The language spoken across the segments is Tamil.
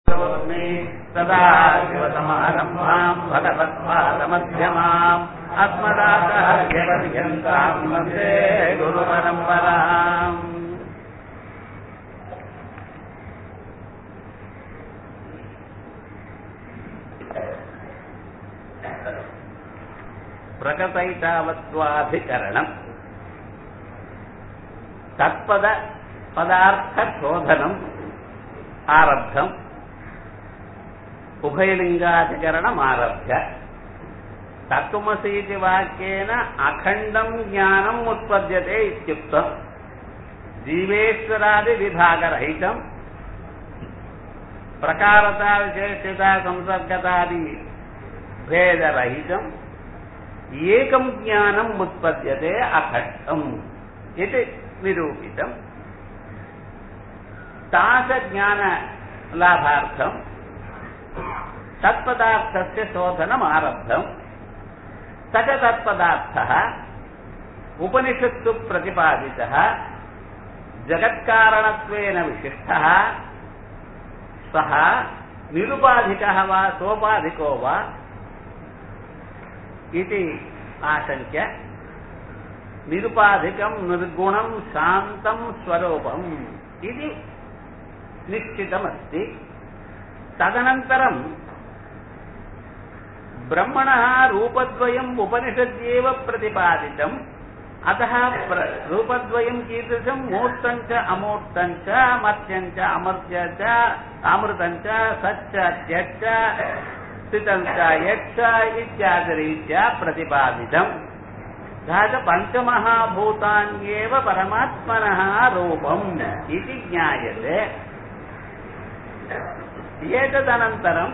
करोमि सदा शिवसमारम्भाम् भगवत्पादमध्यमाम् अस्मदाचार्यपर्यन्ताम् वन्दे गुरुपरम्पराम् प्रकटैतावत्वाधिकरणम् तत्पद पदार्थशोधनम् आरब्धम् उभयलिङ्गाधिकरणम् आरभ्य तत्त्वमसीति वाक्येन अखण्डम् ज्ञानम् उत्पद्यते इत्युक्तम् जीवेश्वरादिविभागरहितम् प्रकारता विशेषता संसर्गतादि भेदरहितम् एकम् ज्ञानम् उत्पद्यते अखण्डम् इति निरूपितम् तादृशज्ञानलाभार्थम् तत्पदार्थस्य शोधनम् आरब्धम् स च तत्पदार्थः उपनिषत्सु प्रतिपादितः जगत्कारणत्वेन विशिष्टः सः निरुपाधिकः वा सोपाधिको वा इति आशङ्क्य निरुपाधिकम् निर्गुणम् शान्तम् स्वरूपम् इति निश्चितमस्ति तदनन्तरम् ब्रह्मणः रूपद्वयम् उपनिषद्येव प्रतिपादितम् अतः रूपद्वयम् कीदृशम् मूर्तम् च अमूर्तम् च मर्त्यम् च अमर्त्य च अमृतम् च सच्च त्यच्च स्थितम् च यच्च इत्यादिरीत्या प्रतिपादितम् तथा च पञ्चमहाभूतान्येव परमात्मनः रूपम् इति ज्ञायते एतदनन्तरम्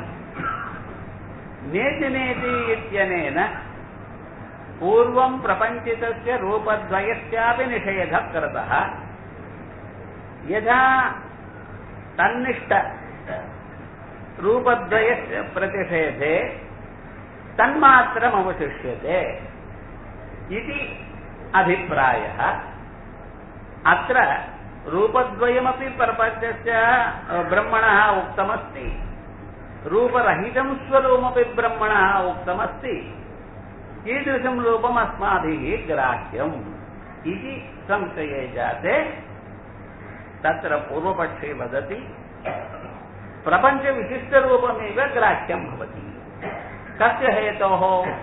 नेति नेति इत्यनेन पूर्वम् प्रपञ्चितस्य रूपद्वयस्यापि निषेधः कृतः यथा तन्निष्ठ रूपद्वयस्य प्रतिषेधे तन्मात्रमवशिष्यते इति अभिप्रायः अत्र रूपद्वयमपि प्रपञ्चस्य ब्रह्मणः उक्तमस्ति रूपरहितं स्वरूपमपि ब्रह्मणः उक्तमस्ति कीदृशं रूपम् अस्माभिः ग्राह्यम् इति संशये जाते तत्र पूर्वपक्षे वदति प्रपञ्चविशिष्टरूपमेव ग्राह्यं भवति कस्य हेतोः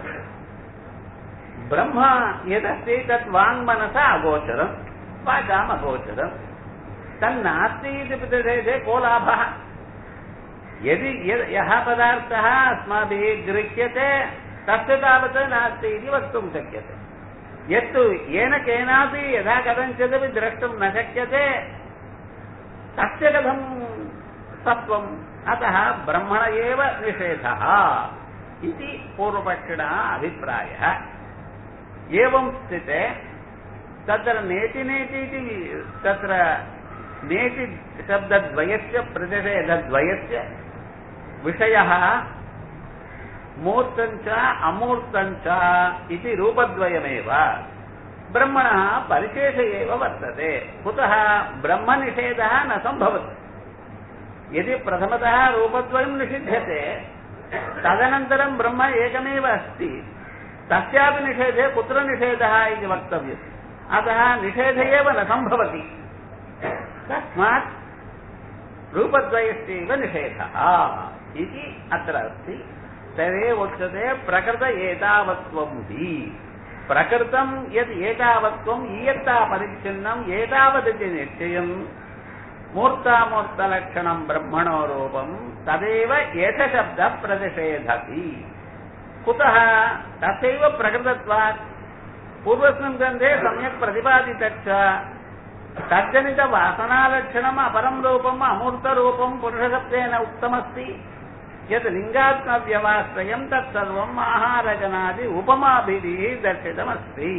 ब्रह्म यदस्ति तत् वाङ्मनसा अगोचरम् वाचाम् अगोचरम् तन्नास्ति इति प्रतिषेधे को लाभः यदि यः पदार्थः अस्माभिः गृह्यते तस्य तावत् नास्ति इति वक्तुं शक्यते यत्तु येन केनापि यथा कथञ्चिदपि द्रष्टुं न शक्यते तस्य कथं सत्त्वम् अतः ब्रह्मण एव निषेधः इति पूर्वपक्षिणः अभिप्रायः एवं स्थिते तत्र नेति नेति इति तत्र नेति शब्दद्वयस्य प्रतिषेधद्वयस्य विषयः मूर्तञ्च अमूर्तञ्च इति रूपद्वयमेव ब्रह्मणः परिशेष एव वर्तते कुतः ब्रह्मनिषेधः न सम्भवति यदि प्रथमतः रूपद्वयं निषिध्यते तदनन्तरं ब्रह्म एकमेव अस्ति तस्यापि निषेधे कुत्र निषेधः इति वक्तव्यम् अतः निषेध एव न सम्भवति तस्मात् रूपद्वयस्यैव निषेधः इति अत्र अस्ति तदेव उच्यते प्रकृत एतावत्त्वं हि प्रकृतं यत् एतावत्त्वम् इयत्ता परिच्छिन्नम् एतावदिति निश्चयम् मूर्तामूर्तलक्षणं ब्रह्मणो रूपम् तदेव एतशब्दः प्रतिषेधति कुतः तथैव प्रकृतत्वात् पूर्वस्मिन् ग्रन्थे सम्यक् प्रतिपादितच्च तज्जनितवासनालक्षणम् अपरं रूपम् अमूर्तरूपं पुरुषशब्देन उक्तमस्ति यत् लिङ्गात्मव्यवाश्रयम् तत्सर्वम् आहारजनादि उपमाभिः दर्शितमस्ति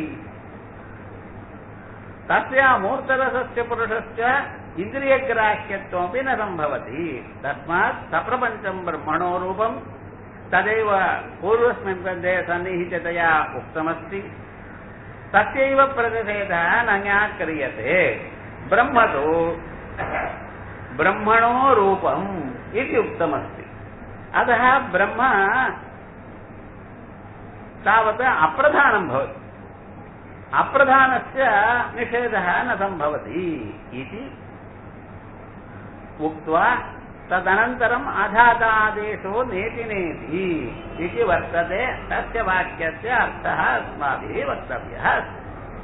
तस्य मूर्तरसस्य पुरुषश्च इन्द्रियग्राह्यत्वमपि न सम्भवति तस्मात् सप्रपञ्चम् ब्रह्मणो रूपम् तदेव पूर्वस्मिन् ग्रन्थे सन्निहिततया उक्तमस्ति तस्यैव प्रतिषेधः न ज्ञाक्रियते ब्रह्म तु ब्रह्मणो रूपम् इति उक्तमस्ति अतः ब्रह्म तावत् अप्रधानं भवति अप्रधानस्य निषेधः न सम्भवति इति उक्त्वा तदनन्तरम् अधातादेशो नेति नेति इति वर्तते तस्य वाक्यस्य अर्थः अस्माभिः वक्तव्यः अस्ति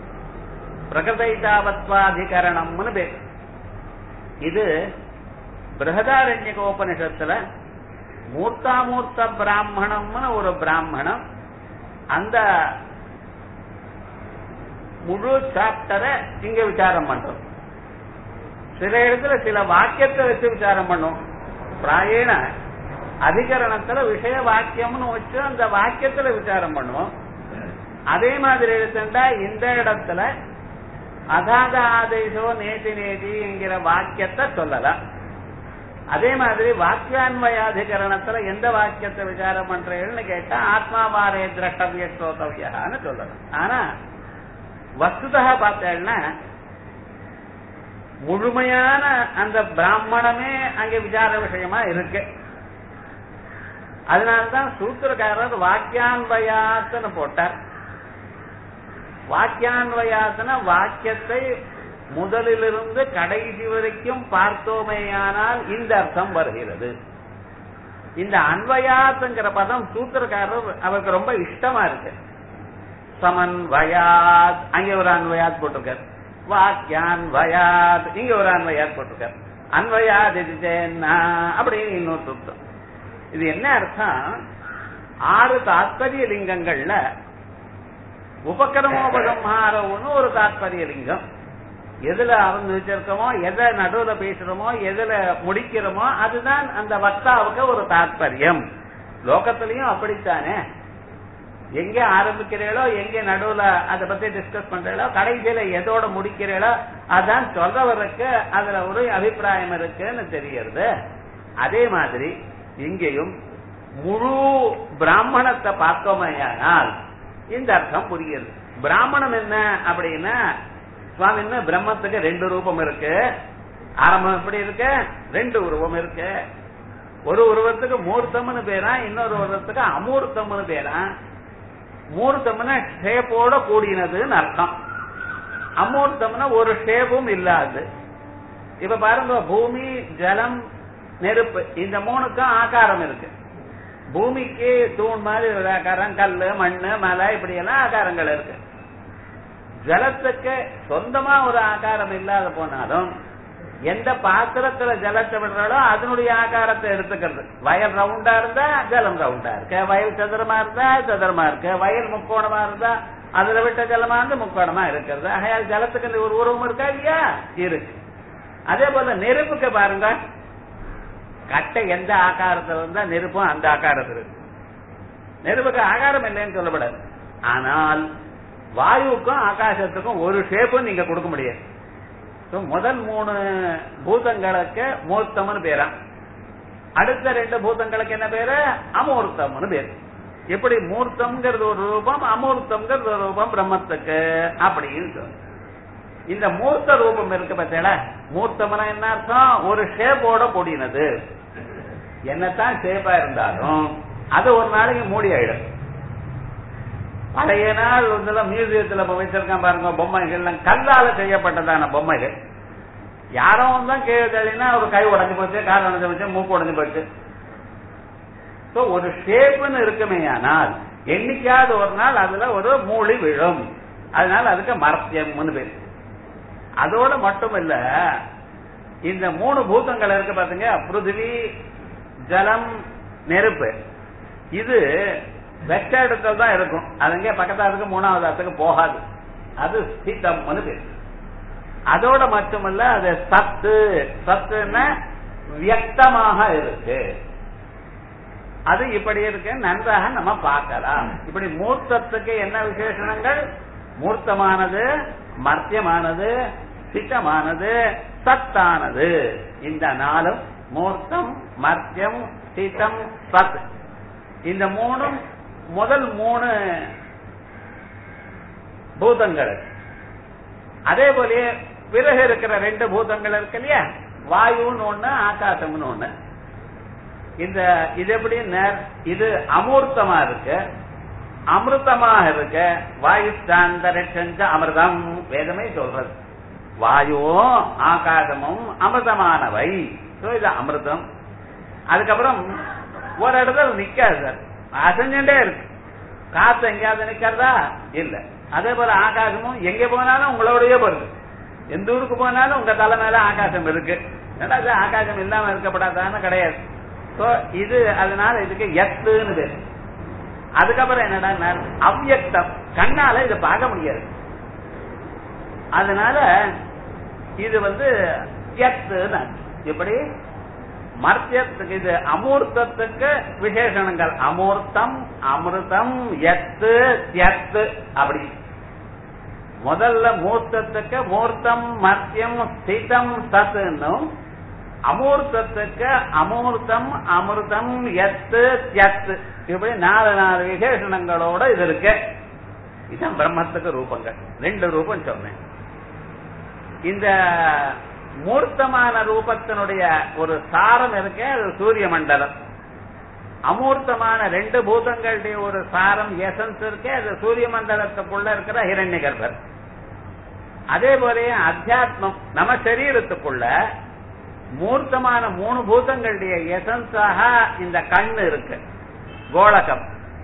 பிரகதைதாவத்வாதிகரணம்னு பேர் இது பிரகதாரண்யகோபனிஷத்துல மூர்த்தாமூர்த்த பிராமணம்னு ஒரு பிராமணம் அந்த முழு சாப்டரை இங்க விசாரம் பண்றோம் சில இடத்துல சில வாக்கியத்தை வச்சு விசாரம் பண்ணும் பிராயண அதிகரணத்துல விஷய வாக்கியம்னு வச்சு அந்த வாக்கியத்துல விசாரம் பண்ணுவோம் அதே மாதிரி எடுத்துட்டா இந்த இடத்துல அதாத ஆதேசோ நேதி நேதி என்கிற வாக்கியத்தை சொல்லலாம் அதே மாதிரி வாக்கியான்வயாதிகரணத்துல எந்த வாக்கியத்தை விசாரம் பண்றீங்கன்னு கேட்டா ஆத்மாவாரே திரஷ்டவிய ஸ்ரோதவியான்னு சொல்லலாம் ஆனா வஸ்துதா பார்த்தேன்னா முழுமையான அந்த பிராமணமே அங்க விசார விஷயமா இருக்கு அதனால்தான் சூத்திரக்காரர் வாக்கியான்வயாத்துன்னு போட்டார் வாக்கியான்வயாசன வாக்கியத்தை முதலிலிருந்து கடைசி வரைக்கும் பார்த்தோமேயானால் இந்த அர்த்தம் வருகிறது இந்த அன்வயாத்துங்கிற பதம் சூத்திரக்காரர் அவருக்கு ரொம்ப இஷ்டமா இருக்கு சமன்வயாத் அங்கே ஒரு அன்வயாத் போட்டிருக்காரு வாக்கியான்வயாத் இங்க ஒரு அன்வயாத் போட்டிருக்காரு அன்வயாத் இதுன்னா அப்படின்னு இன்னொரு சூத்திரம் இது என்ன அர்த்தம் ஆறு தாத்பரிய லிங்கங்கள்ல உபக்கிரமோபகம்ஹாரம்னு ஒரு தாத்பரிய லிங்கம் எதுல அவங்க வச்சிருக்கோமோ எதை நடுவுல பேசுறோமோ எதுல முடிக்கிறோமோ அதுதான் அந்த வக்தாவுக்கு ஒரு தாத்பரியம் லோகத்திலையும் அப்படித்தானே எங்க ஆரம்பிக்கிறீங்களோ எங்க நடுவுல அதை பத்தி டிஸ்கஸ் பண்றீங்களோ கடைசியில எதோட முடிக்கிறீங்களோ அதான் சொல்றவருக்கு அதுல ஒரு அபிப்பிராயம் இருக்குன்னு தெரியறது அதே மாதிரி இங்கேயும் முழு பிராமணத்தை பார்த்தோமையானால் இந்த அர்த்தம் புரியுது பிராமணம் என்ன அப்படின்னா சுவாமி என்ன பிரம்மத்துக்கு ரெண்டு ரூபம் இருக்கு ஆரம்பம் எப்படி இருக்கு ரெண்டு உருவம் இருக்கு ஒரு உருவத்துக்கு மூர்த்தம்னு பேரா இன்னொரு உருவத்துக்கு அமூர்த்தம்னு பேரா மூர்த்தம்னா ஷேப்போட கூடினதுன்னு அர்த்தம் அமூர்த்தம்னா ஒரு ஷேப்பும் இல்லாது இப்ப பாருங்க பூமி ஜலம் நெருப்பு இந்த மூணுக்கும் ஆகாரம் இருக்கு பூமிக்கு தூண் மாதிரி ஒரு ஆகாரம் கல்லு மண்ணு மலை இப்படி எல்லாம் ஆகாரங்கள் இருக்கு ஜலத்துக்கு சொந்தமா ஒரு ஆகாரம் இல்லாத போனாலும் எந்த பாத்திரத்துல ஜலத்தை விடுறாலோ அதனுடைய ஆகாரத்தை எடுத்துக்கிறது வயல் ரவுண்டா இருந்தா ஜலம் ரவுண்டா இருக்கு வயல் சதுரமா இருந்தா சதுரமா இருக்கு வயல் முக்கோணமா இருந்தா அதுல விட்ட ஜலமா இருந்து முக்கோணமா இருக்கிறது ஆகையால் ஜலத்துக்கு இந்த ஒரு உருவம் இருக்கா இல்லையா இருக்கு அதே போல நெருப்புக்கு பாருங்க கட்டை எந்த ஆகாரத்துல இருந்தா நெருப்பும் அந்த ஆகாரத்தில் இருக்கு நெருப்புக்கு ஆகாரம் இல்லைன்னு சொல்லப்படாது ஆனால் வாயுவுக்கும் ஆகாசத்துக்கும் ஒரு ஷேப்பும் நீங்க கொடுக்க முடியாது முதல் மூணு பூதங்களுக்கு மூர்த்தம்னு பேரா அடுத்த ரெண்டு பூதங்களுக்கு என்ன பேரு அமூர்த்தம்னு பேரு எப்படி மூர்த்தம்ங்கிறது ஒரு ரூபம் அமூர்த்தம்ங்கிறது ஒரு ரூபம் பிரம்மத்துக்கு அப்படின்னு சொல்லு இந்த மூர்த்த ரூபம் இருக்கு பார்த்தீங்களா மூர்த்தம்னா என்ன அர்த்தம் ஒரு ஷேப்போட கூடினது என்னத்தான் ஷேப்பா இருந்தாலும் அது ஒரு நாளைக்கு மூடி ஆயிடும் பழைய நாள் இதெல்லாம் மியூசியத்துல வச்சிருக்கான் பாருங்க பொம்மைகள் கல்லால செய்யப்பட்டதான பொம்மைகள் யாரோ தான் கீழே தள்ளினா ஒரு கை உடஞ்சு போச்சு கால் உடஞ்சு போச்சு மூக்கு உடஞ்சு போச்சு ஒரு ஷேப்னு இருக்குமே ஆனால் என்னைக்காவது ஒரு நாள் அதுல ஒரு மூளி விழும் அதனால அதுக்கு மரத்தியம்னு பேரு அதோட மட்டும் இல்ல இந்த மூணு பூதங்கள் இருக்கு பாத்தீங்க பிருத்திவி ஜலம் நெருப்பு இது வெச்ச இடத்துல தான் இருக்கும் அதுங்க பக்கத்தாருக்கு மூணாவது இடத்துக்கு போகாது அது ஸ்திதம்னு பேரு அதோட மட்டுமல்ல அது சத்து சத்துன்னா வியக்தமாக இருக்கு அது இப்படி இருக்கு நன்றாக நம்ம பார்க்கலாம் இப்படி மூர்த்தத்துக்கு என்ன விசேஷணங்கள் மூர்த்தமானது மர்த்தியமானது சித்தமானது சத்தானது இந்த நாளும் மூர்த்தம் மர்த்தியம் சித்தம் சத் இந்த மூணும் முதல் மூணு பூதங்கள் அதே போல பிறகு இருக்கிற ரெண்டு பூதங்கள் இருக்கு இல்லையா வாயுன்னு ஒண்ணு ஆகாசம்னு ஒண்ணு இந்த இது எப்படி நேர்- இது அமூர்த்தமா இருக்கு அமிர்தமாக இருக்க வாயு சாந்தரிச்ச அமிர்தம் வேதமே சொல்றது வாயுவும் ஆகாசமும் அமிர்தமானவை So, இது அமிர்தம் அதுக்கப்புறம் ஒரு இடத்துல நிக்காது சார் அசைஞ்சுட்டே இருக்கு காத்து எங்கேயாவது நிக்கிறதா இல்ல அதே போல ஆகாசமும் எங்க போனாலும் உங்களோடயே போறது எந்த ஊருக்கு போனாலும் உங்க தலை மேல ஆகாசம் இருக்கு என்னடா இது ஆகாசம் இல்லாம இருக்கப்படாதான்னு கிடையாது சோ இது அதனால இதுக்கு எத்துன்னு பேரு அதுக்கப்புறம் என்னடா அவ்யக்தம் கண்ணால இதை பார்க்க முடியாது அதனால இது வந்து எத்துன்னு எப்படி மர்த்தியத்துக்கு இது அமூர்த்தத்துக்கு விசேஷணங்கள் அமூர்த்தம் அமிர்தம் எத்து தியத்து அப்படி முதல்ல மூர்த்தத்துக்கு மூர்த்தம் மர்த்தியம் ஸ்திதம் சத்துன்னும் அமூர்த்தத்துக்கு அமூர்த்தம் அமிர்தம் எத்து தியத்து இப்படி நாலு நாலு விசேஷணங்களோட இது இருக்கு இதுதான் பிரம்மத்துக்கு ரூபங்கள் ரெண்டு ரூபம் சொன்னேன் இந்த மூர்த்தமான ரூபத்தினுடைய ஒரு சாரம் இருக்கே அது சூரிய மண்டலம் அமூர்த்தமான ரெண்டு பூதங்களுடைய ஒரு சாரம் எசன்ஸ் இருக்கே அது சூரிய மண்டலத்துக்குள்ள இருக்கிற ஹிரண்ய கர்ப்பர் அதே போல அத்தியாத்மம் நம்ம சரீரத்துக்குள்ள மூர்த்தமான மூணு பூதங்களுடைய எசன்ஸாக இந்த கண்ணு இருக்கு கோலகம்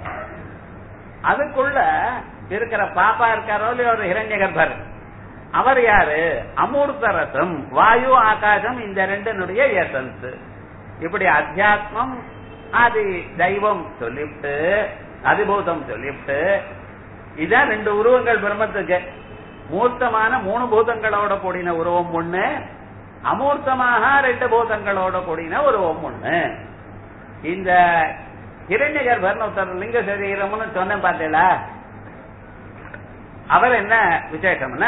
அதுக்குள்ள இருக்கிற பாப்பா இருக்காரோ இல்லையோ ஒரு ஹிரண்ய கர்ப்பர் அவர் யாரு அமூர்த்த ரசம் வாயு ஆகாசம் இந்த ரெண்டினுடைய எசன்ஸ் இப்படி அத்தியாத்மம் அது தெய்வம் சொல்லிவிட்டு அதிபூதம் சொல்லிவிட்டு இதான் ரெண்டு உருவங்கள் பிரம்மத்துக்கு மூர்த்தமான மூணு பூதங்களோட கூடின உருவம் ஒண்ணு அமூர்த்தமாக ரெண்டு பூதங்களோட கூடின உருவம் ஒண்ணு இந்த இரண்ய கர்ப்பர்னு ஒருத்தர் லிங்க சரீரம்னு சொன்னேன் பார்த்தீங்களா அவர் என்ன விசேஷம்னா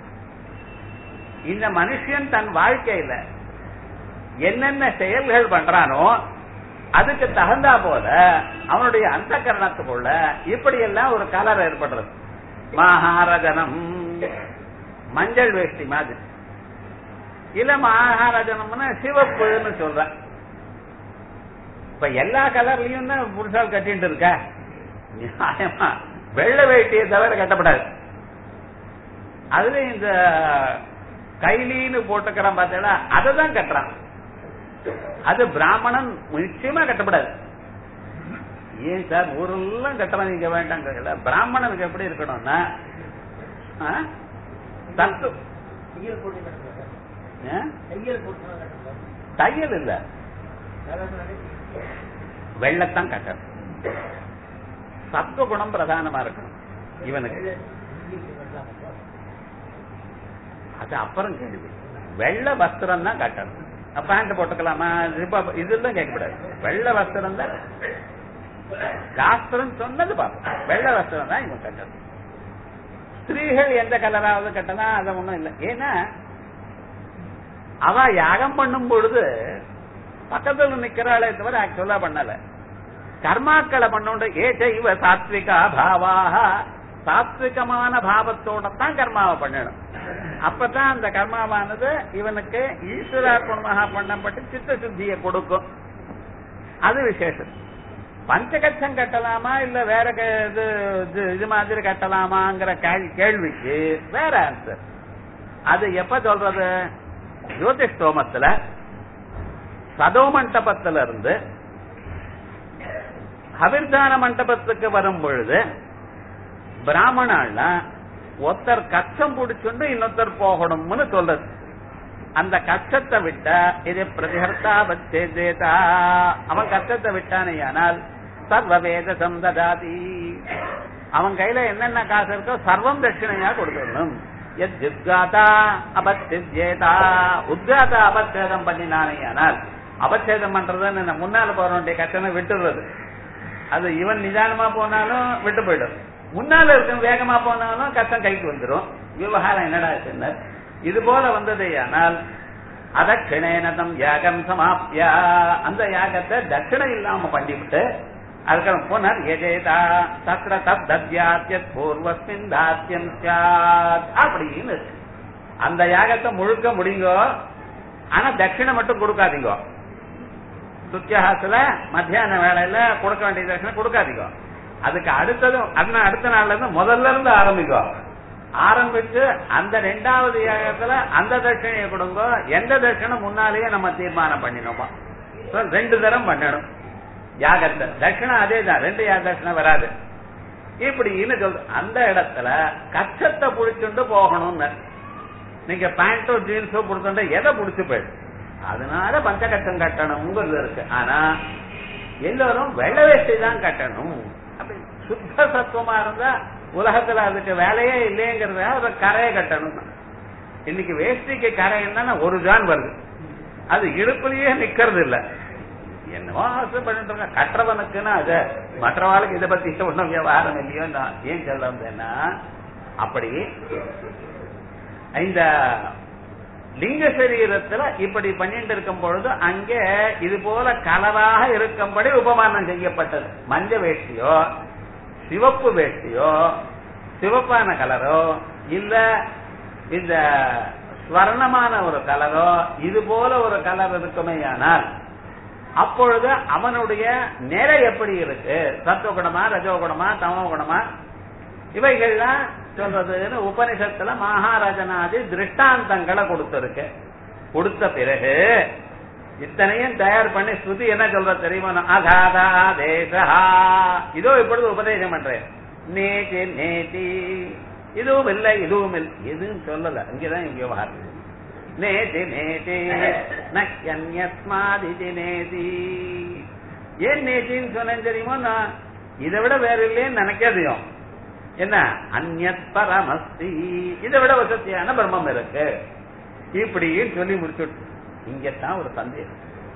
இந்த மனுஷன் தன் வாழ்க்கையில என்னென்ன செயல்கள் பண்றானோ அதுக்கு தகுந்தா போல அவனுடைய அந்த கரணத்துக்குள்ள இப்படி எல்லாம் ஒரு கலர் ஏற்படுறது மகாரஜனம் மஞ்சள் வேஷ்டி மாதிரி இல்ல மகாரஜனம்னா சிவப்புன்னு சொல்ற இப்ப எல்லா கலர்லயும் தான் புருஷால் கட்டிட்டு இருக்க நியாயமா வெள்ளை வேட்டியை தவிர கட்டப்படாது அதுல இந்த கைலின்னு போட்டுக்கிறான் பார்த்தீங்களா அதை தான் கட்டுறான் அது பிராமணன் நிச்சயமா கட்டப்படாது ஏன் சார் ஊரெல்லாம் கட்டலாம் நீங்க வேண்டாங்க பிராமணனுக்கு எப்படி இருக்கணும்னா ஆ? தத்து ஆ? தையல் இல்ல வெள்ளத்தான் கட்டணும் சத்துவ குணம் பிரதானமா இருக்கணும் இவனுக்கு அது அப்புறம் கேள்வி வெள்ளை வஸ்திரம் தான் கட்டணும் பேண்ட் போட்டுக்கலாமா ஜிப்பா- இதெல்லாம் கேட்கக்கூடாது வெள்ளை வஸ்திரம் தான் சாஸ்திரம் சொன்னது பார்ப்போம் வெள்ளை வஸ்திரம் தான் இவன் கட்டணும் ஸ்திரீகள் எந்த கலராவது கட்டலாம் அது ஒண்ணும் இல்லை ஏன்னா அவ யாகம் பண்ணும் பொழுது பக்கத்துல நிக்கிறாளே தவிர ஆக்சுவலா பண்ணல கர்மாக்களை பண்ணோண்டு ஏச்ச இவ சாத்விகா பாவாக சாத்விகமான பாவத்தோட தான் கர்மாவை பண்ணணும் அப்பதான் அந்த கர்மாவானது இவனுக்கு ஈஸ்வரார்ப்பணமாக பண்ணப்பட்டு சித்த சுத்தியை கொடுக்கும் அது விசேஷம் பஞ்சகட்சம் கட்டலாமா இல்ல வேற க- இது இது- இது மாதிரி கட்டலாமாங்கிற கேள்- கேள்விக்கு வேற ஆன்சர் அது எப்ப சொல்றது ஜோதிஷ்டோமத்துல சதோ மண்டபத்துல இருந்து ஹவிர்தான மண்டபத்துக்கு வரும் பொழுது பிராமணால ஒருத்தர் கச்சம் பிடிச்சுண்டு இன்னொருத்தர் போகணும்னு சொல்றது அந்த கச்சத்தை விட்டா இது பிரதிஹர்த்தா வச்சேதா அவன் கச்சத்தை விட்டானே ஆனால் சர்வ வேத சந்ததாதி அவன் கையில என்னென்ன காசு இருக்கோ சர்வம் தட்சிணையா கொடுத்துடணும் எத் உத்காதா அபத்தியேதா உத்காதா அபச்சேதம் பண்ணினானே ஆனால் அபச்சேதம் பண்றதுன்னு நான் முன்னால போறவனுடைய கட்டணை விட்டுடுறது அது இவன் நிதானமா போனாலும் விட்டு போயிடும் முன்னால இருக்க வேகமா போனாலும் கஷ்டம் கைக்கு வந்துடும் விவகாரம் என்னடா சொன்னார் இது போல வந்ததே ஆனால் அதட்சிணேனதம் யாகம் சமாப்தியா அந்த யாகத்தை தட்சிணை இல்லாம பண்ணிவிட்டு அதுக்கப்புறம் போனார் எஜேதா தத்ர தத் தத்யாத்தியத் பூர்வஸ்மின் தாத்தியம் சாத் அப்படின்னு இருக்கு அந்த யாகத்தை முழுக்க முடிங்கோ ஆனா தட்சிணை மட்டும் கொடுக்காதீங்க சுத்தியாசத்துல மத்தியான வேலையில கொடுக்க வேண்டிய தட்சணை கொடுக்காதீங்க அதுக்கு அடுத்ததும் அண்ணா அடுத்த நாள்ல இருந்து முதல்ல இருந்து ஆரம்பிக்கும் ஆரம்பிச்சு அந்த ரெண்டாவது யாகத்துல அந்த தட்சணையை கொடுங்க எந்த தட்சணை முன்னாலேயே நம்ம தீர்மானம் பண்ணினோமா So, ரெண்டு தரம் பண்ணணும் யாகத்தை தட்சிணை அதே தான் ரெண்டு யாக தட்சிணை வராது இப்படின்னு சொல் அந்த இடத்துல கச்சத்தை புடிச்சுட்டு போகணும்னு நீங்க பேண்டோ ஜீன்ஸோ புடிச்சுட்டு எதை புடிச்சு போயிடு அதனால பஞ்சகட்டம் கட்டணுங்கிறது இருக்கு ஆனா எல்லாரும் வெள்ளை வேஷ்டி தான் கட்டணும் அப்படி சுத்த சத்துவமா இருந்தா உலகத்துல அதுக்கு வேலையே இல்லைங்கிறத ஒரு கரையை கட்டணும் இன்னைக்கு வேஷ்டிக்கு கரை என்னன்னா ஒரு ஜான் வருது அது இடுப்புலயே நிக்கிறது இல்ல என்னவோ ஆசை பண்ணிட்டு இருக்க கட்டுறவனுக்குன்னா அது மற்றவாளுக்கு இதை பத்தி ஒண்ணும் விவகாரம் இல்லையோ நான் ஏன் சொல்ல வந்தேன்னா அப்படி இந்த லிங்க சரீரத்துல இப்படி பண்ணிட்டு இருக்கும் பொழுது அங்கே இது போல கலராக இருக்கும்படி உபமானம் செய்யப்பட்டது மஞ்ச வேஷ்டியோ சிவப்பு வேஷ்டியோ சிவப்பான கலரோ இல்ல இந்த ஸ்வர்ணமான ஒரு கலரோ இது போல ஒரு கலர் இருக்குமேயானால் அப்பொழுது அவனுடைய நிலை எப்படி இருக்கு சத்துவகுணமா ரஜோகுணமா தமோகுணமா இவைகள்லாம் சொல்றதுன்னு உபனிஷத்துல மகாராஜனாதி திருஷ்டாந்தங்களை கொடுத்திருக்கு கொடுத்த பிறகு இத்தனையும் தயார் பண்ணி ஸ்ருதி என்ன சொல்ற தெரியுமா அகாதா தேசா இதோ இப்பொழுது உபதேசம் பண்றேன் நேதி நேதி இதுவும் இல்லை இதுவும் இல்லை எதுவும் சொல்லல இங்கதான் இங்க விவகாரம் நேதி நேதி நஸ்மாதிதி நேதி ஏன் நேத்தின்னு சொன்னேன் தெரியுமா நான் இதை விட வேற இல்லைன்னு நினைக்காதையும் என்ன அந்நத் பரமஸ்தி இதை விட வசதியான பிரம்மம் இருக்கு இப்படின்னு சொல்லி முடிச்சுட்டு இங்கத்தான் ஒரு சந்தேகம்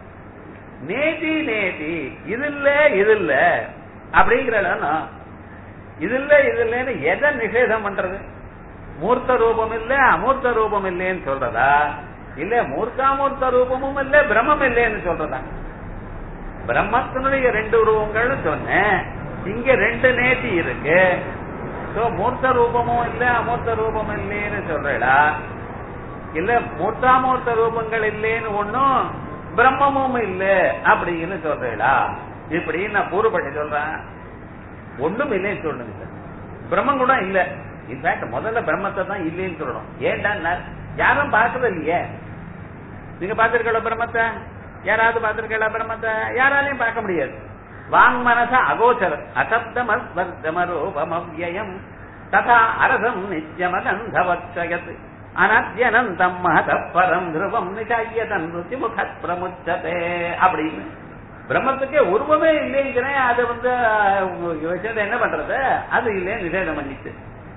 நேதி நேதி இது இல்ல இது இல்ல அப்படிங்கிற இது இல்ல இது இல்லன்னு எதை நிஷேதம் பண்றது மூர்த்த ரூபம் இல்ல அமூர்த்த ரூபம் இல்லைன்னு சொல்றதா இல்ல மூர்த்தாமூர்த்த ரூபமும் இல்ல பிரம்மம் இல்லைன்னு சொல்றதா பிரம்மத்தினுடைய ரெண்டு ரூபங்கள்னு சொன்னேன் இங்க ரெண்டு நேதி இருக்கு சோ மூர்த்த ரூபமும் இல்ல அமூர்த்த ரூபம் இல்லைன்னு சொல்றடா இல்ல மூர்த்தாமூர்த்த ரூபங்கள் இல்லைன்னு ஒண்ணும் பிரம்மமும் இல்ல அப்படின்னு சொல்றேடா இப்படின்னு நான் பூர்வப்பட்டு சொல்றேன் ஒண்ணும் இல்லைன்னு சொல்லுங்க பிரம்மம் கூட இல்ல இன்ஃபேக்ட் முதல்ல பிரம்மத்தை தான் இல்லைன்னு சொல்லணும் ஏன்டா யாரும் பார்க்கறது இல்லையே நீங்க பாத்திருக்கல பிரம்மத்தை யாராவது பாத்திருக்கல பிரம்மத்தை யாராலையும் பார்க்க முடியாது வாங் மனச அகோச்சர அசப்தமஸ்வர்த்தமரூபமவ்யயம் ததா அரசம் நித்யமகந்தவச்சயத் அனத்யனந்தம் மகத பரம் துருவம் நிச்சாயதன் ருச்சி முக பிரமுச்சதே அப்படின்னு பிரம்மத்துக்கே உருவமே இல்லைங்கிறேன் அது வந்து விஷயத்தை என்ன பண்றது அது இல்லைன்னு நிஷேதம் பண்ணிட்டு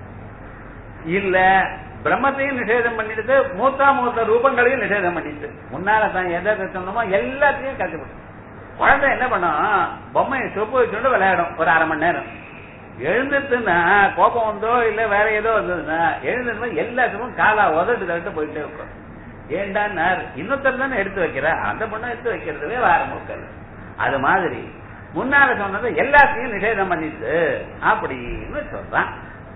இல்ல பிரம்மத்தையும் நிஷேதம் பண்ணிட்டு மூத்தா மூத்த ரூபங்களையும் நிஷேதம் பண்ணிட்டு முன்னால தான் எதை சொன்னமோ எல்லாத்தையும் கற்றுப்பட்டு குழந்தை என்ன பண்ணும் பொம்மையை சொப்பு வச்சுட்டு விளையாடும் ஒரு அரை மணி நேரம் எழுந்துட்டுன்னா கோபம் வந்தோ இல்ல வேற ஏதோ வந்ததுன்னா எழுந்துட்டு எல்லாத்துக்கும் காலா உதட்டு தட்டு போயிட்டே இருக்கும் ஏண்டா இன்னொருத்தர் தானே எடுத்து வைக்கிற அந்த பொண்ணை எடுத்து வைக்கிறதுவே வேற மூக்கல் அது மாதிரி முன்னால சொன்னது எல்லாத்தையும் நிஷேதம் பண்ணிட்டு அப்படின்னு சொல்றான்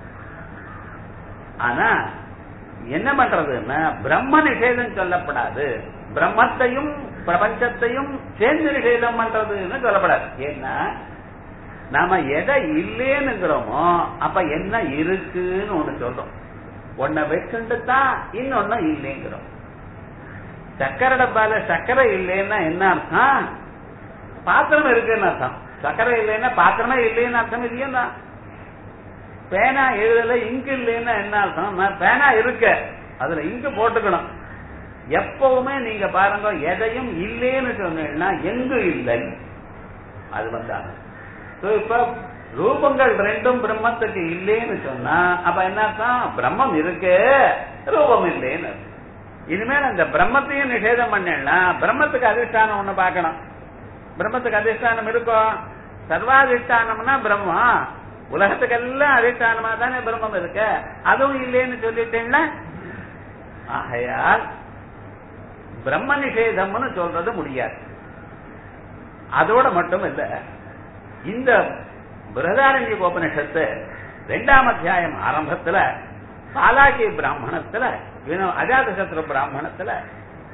ஆனா என்ன பண்றதுன்னா பிரம்ம நிஷேதம் சொல்லப்படாது பிரம்மத்தையும் பிரபஞ்சத்தையும் சேர்ந்து நிஷேதம் பண்றதுன்னு சொல்லப்படாது ஏன்னா நாம எதை இல்லேன்னுங்கிறோமோ அப்ப என்ன இருக்குன்னு ஒண்ணு சொல்றோம் ஒன்ன வச்சுட்டு தான் இன்னொன்னு இல்லைங்கிறோம் சக்கரை டப்பால சக்கரை இல்லைன்னா என்ன அர்த்தம் பாத்திரம் இருக்குன்னு அர்த்தம் சக்கரை இல்லைன்னா பாத்திரமே இல்லைன்னு அர்த்தம் இல்லையா பேனா எழுதல இங்கு இல்லைன்னா என்ன அர்த்தம் பேனா இருக்க அதுல இங்கு போட்டுக்கணும் எப்பவுமே நீங்க பாருங்க எதையும் இல்லைன்னு சொன்னீங்கன்னா எங்கு இல்லை அது வந்தாங்க இப்ப ரூபங்கள் ரெண்டும் பிரம்மத்துக்கு இல்லைன்னு சொன்னா அப்ப என்ன அர்த்தம் பிரம்மம் இருக்கு ரூபம் இல்லைன்னு இனிமேல் அந்த பிரம்மத்தையும் நிஷேதம் பண்ணா பிரம்மத்துக்கு அதிஷ்டானம் ஒண்ணு பார்க்கணும் பிரம்மத்துக்கு அதிஷ்டானம் இருக்கும் சர்வாதிஷ்டானம்னா பிரம்மா உலகத்துக்கெல்லாம் அதிஷ்டானமா தானே பிரம்மம் இருக்கு அதுவும் இல்லைன்னு சொல்லிட்டேன்னா ஆகையால் பிரம்ம நிஷேதம்னு சொல்றது முடியாது அதோட மட்டும் இல்ல இந்த பிரதாரண்ய உபனிஷத்து ரெண்டாம் அத்தியாயம் ஆரம்பத்துல பாலாகி பிராமணத்துல அஜாத சத்ரு பிராமணத்துல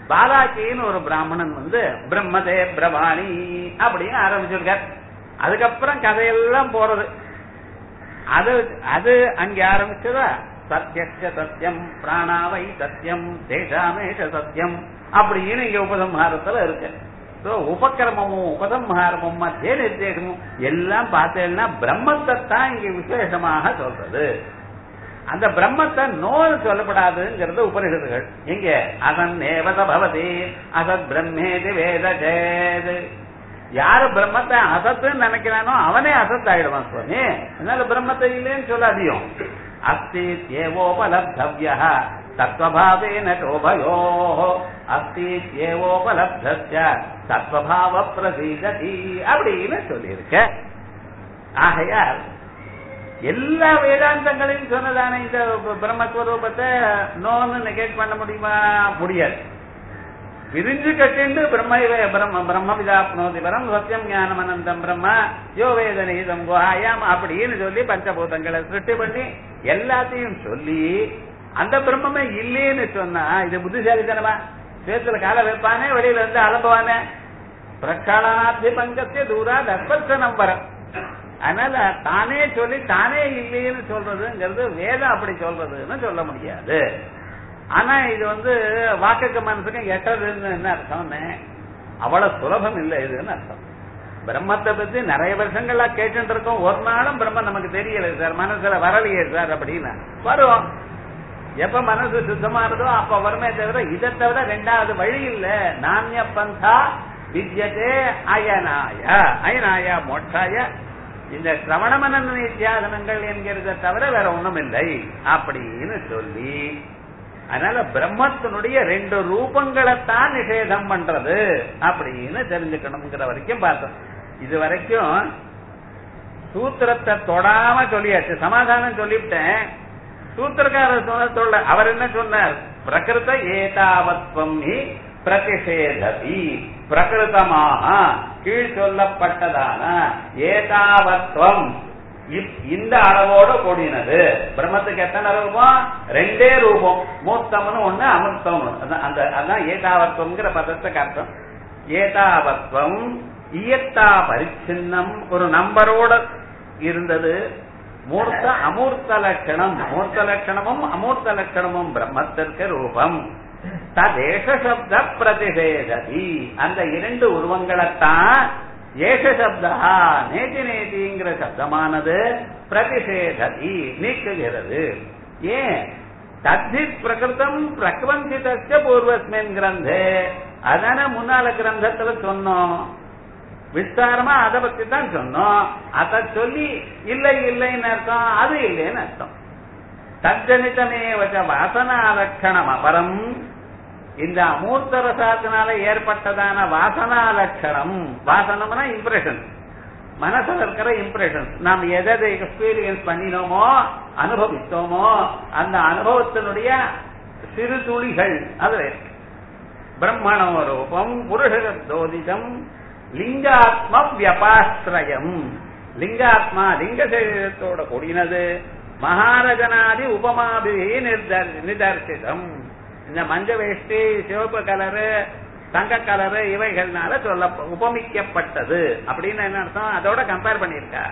பாலாக்கின்னு ஒரு பிராமணன் வந்து பிரம்மதே பிரபாணி அப்படின்னு ஆரம்பிச்சிருக்கார் அதுக்கப்புறம் கதையெல்லாம் போறது அது அது அங்க ஆரம்பிச்சதா சத்தியச்ச சத்தியம் பிராணாவை சத்தியம் தேசாமேஷ சத்தியம் அப்படின்னு இங்க உபசம்ஹாரத்துல இருக்கு So, உபக்கிரமமும் உபசம்ஹாரமும் மத்திய நிர்தேசமும் எல்லாம் பார்த்தேன்னா பிரம்மத்தை தான் இங்க விசேஷமாக சொல்றது அந்த பிரம்மத்தை நோய் சொல்லப்படாதுங்கிறது உபனிஷத்துகள் எங்க அசன் ஏவத பவதி அசத் பிரம்மேதி வேத சேது யாரு பிரம்மத்தை அசத்துன்னு நினைக்கிறானோ அவனே அசத் ஆயிடுவான் சுவாமி அதனால பிரம்மத்தை இல்லைன்னு சொல்லாதியும் அஸ்தி ஏவோபலப்தவ்ய தத்வபாவேன சோபயோ அஸ்தி ஏவோபலப்தஸ்ய தத்வபாவ பிரசீததி அப்படின்னு சொல்லியிருக்க ஆகையால் எல்லா வேதாந்தங்களையும் சொன்னதான இந்த பிரம்மஸ்வரூபத்தை நோன்னு நெகேட் பண்ண முடியுமா முடியாது பிரிஞ்சு கட்டிண்டு பிரம்ம பிரம்ம பிரம்ம விதாப்னோதி பரம் சத்தியம் ஞானம் அனந்தம் பிரம்ம யோ வேதனீதம் குஹாயாம் அப்படின்னு சொல்லி பஞ்சபூதங்களை சிருஷ்டி பண்ணி எல்லாத்தையும் சொல்லி அந்த பிரம்மமே இல்லேன்னு சொன்னா இது புத்திசாலித்தனமா சேத்துல கால வைப்பானே வெளியில இருந்து அலம்புவானே பிரகாளானாத்தி பங்கத்திய தூரா தர்பர்சனம் வரம் அதனால தானே சொல்லி தானே இல்லைன்னு சொல்றதுங்கிறது வேதம் அப்படி சொல்றதுன்னு சொல்ல முடியாது ஆனா இது வந்து வாக்குக்கு மனசுக்கு எட்டதுன்னு என்ன அர்த்தம்னு அவ்வளவு சுலபம் இல்லை இதுன்னு அர்த்தம் பிரம்மத்தை பத்தி நிறைய வருஷங்களா கேட்டு இருக்கோம் ஒரு நாளும் பிரம்மம் நமக்கு தெரியல சார் மனசுல வரலையே சார் அப்படின்னு வரும் எப்ப மனசு சுத்தமா இருந்தோ அப்ப வருமே தவிர இதை தவிர ரெண்டாவது வழி இல்ல நானிய பந்தா வித்யதே அயனாய அயனாய மோட்சாய இந்த சிரவண மனன நித்தியாசனங்கள் என்கிறத தவிர வேற ஒண்ணும் இல்லை அப்படின்னு சொல்லி அதனால பிரம்மத்தினுடைய ரெண்டு ரூபங்களைத்தான் நிஷேதம் பண்றது அப்படின்னு தெரிஞ்சுக்கணுங்கிற வரைக்கும் பார்த்தோம் இது வரைக்கும் சூத்திரத்தை தொடாம சொல்லியாச்சு சமாதானம் சொல்லிவிட்டேன் சூத்திரக்காரர் சொன்ன சொல்ல அவர் என்ன சொன்னார் பிரகிருத ஏதாவத்வம் ஹி பிரதிஷேததி பிரகிருதமாக கீழ் சொல்லப்பட்டதான ஏதாவத்வம் இந்த அளவோட கூடினது பிரம்மத்துக்கு எத்தனை ரூபம் ரெண்டே ரூபம் மூர்த்தம்னு ஒண்ணு அமிர்தம் அந்த அதான் ஏதாவத்வம்ங்கிற பதத்துக்கு அர்த்தம் ஏதாவத்வம் இயத்தா பரிச்சின்னம் ஒரு நம்பரோட இருந்தது மூர்த்த அமூர்த்த லட்சணம் மூர்த்த லட்சணமும் அமூர்த்த லட்சணமும் பிரம்மத்திற்கு ரூபம் ததேஷ சப்த பிரதிஷேததி அந்த இரண்டு உருவங்களைத்தான் ஏஷ சப்தா நேதி நேதிங்கிற சப்தமானது பிரதிஷேததி நீக்குகிறது ஏன் தத்தித் பிரகிருதம் பிரக்வஞ்சிதஸ்ய பூர்வஸ்மின் கிரந்தே அதான முன்னால கிரந்தத்துல சொன்னோம் விஸ்தாரமா அதை பத்தி தான் சொன்னோம் அத சொல்லி இல்லை இல்லைன்னு அர்த்தம் அது இல்லைன்னு அர்த்தம் தஜனிதமே வச்ச வாசனா லட்சணம் அபரம் இந்த அமூர்த்த ரசாத்தினால ஏற்பட்டதான வாசனா லட்சணம் வாசனம்னா இம்ப்ரெஷன் மனசுல இருக்கிற இம்ப்ரெஷன் நாம் எதை எக்ஸ்பீரியன்ஸ் பண்ணினோமோ அனுபவித்தோமோ அந்த அனுபவத்தினுடைய சிறு துளிகள் அதுல இருக்கு பிரம்மணோ ரூபம் புருஷோதிதம் லிங்காத்ம வியபாஸ்திரயம் லிங்காத்மா லிங்க சரீரத்தோட கூடினது மகாரஜனாதி உபமாபிகி நிதர்சிதம் இந்த மஞ்ச வேஷ்டி சிவப்பு கலரு தங்க கலரு இவைகள்னால சொல்ல உபமிக்கப்பட்டது அப்படின்னு என்ன அர்த்தம் அதோட கம்பேர் பண்ணிருக்கா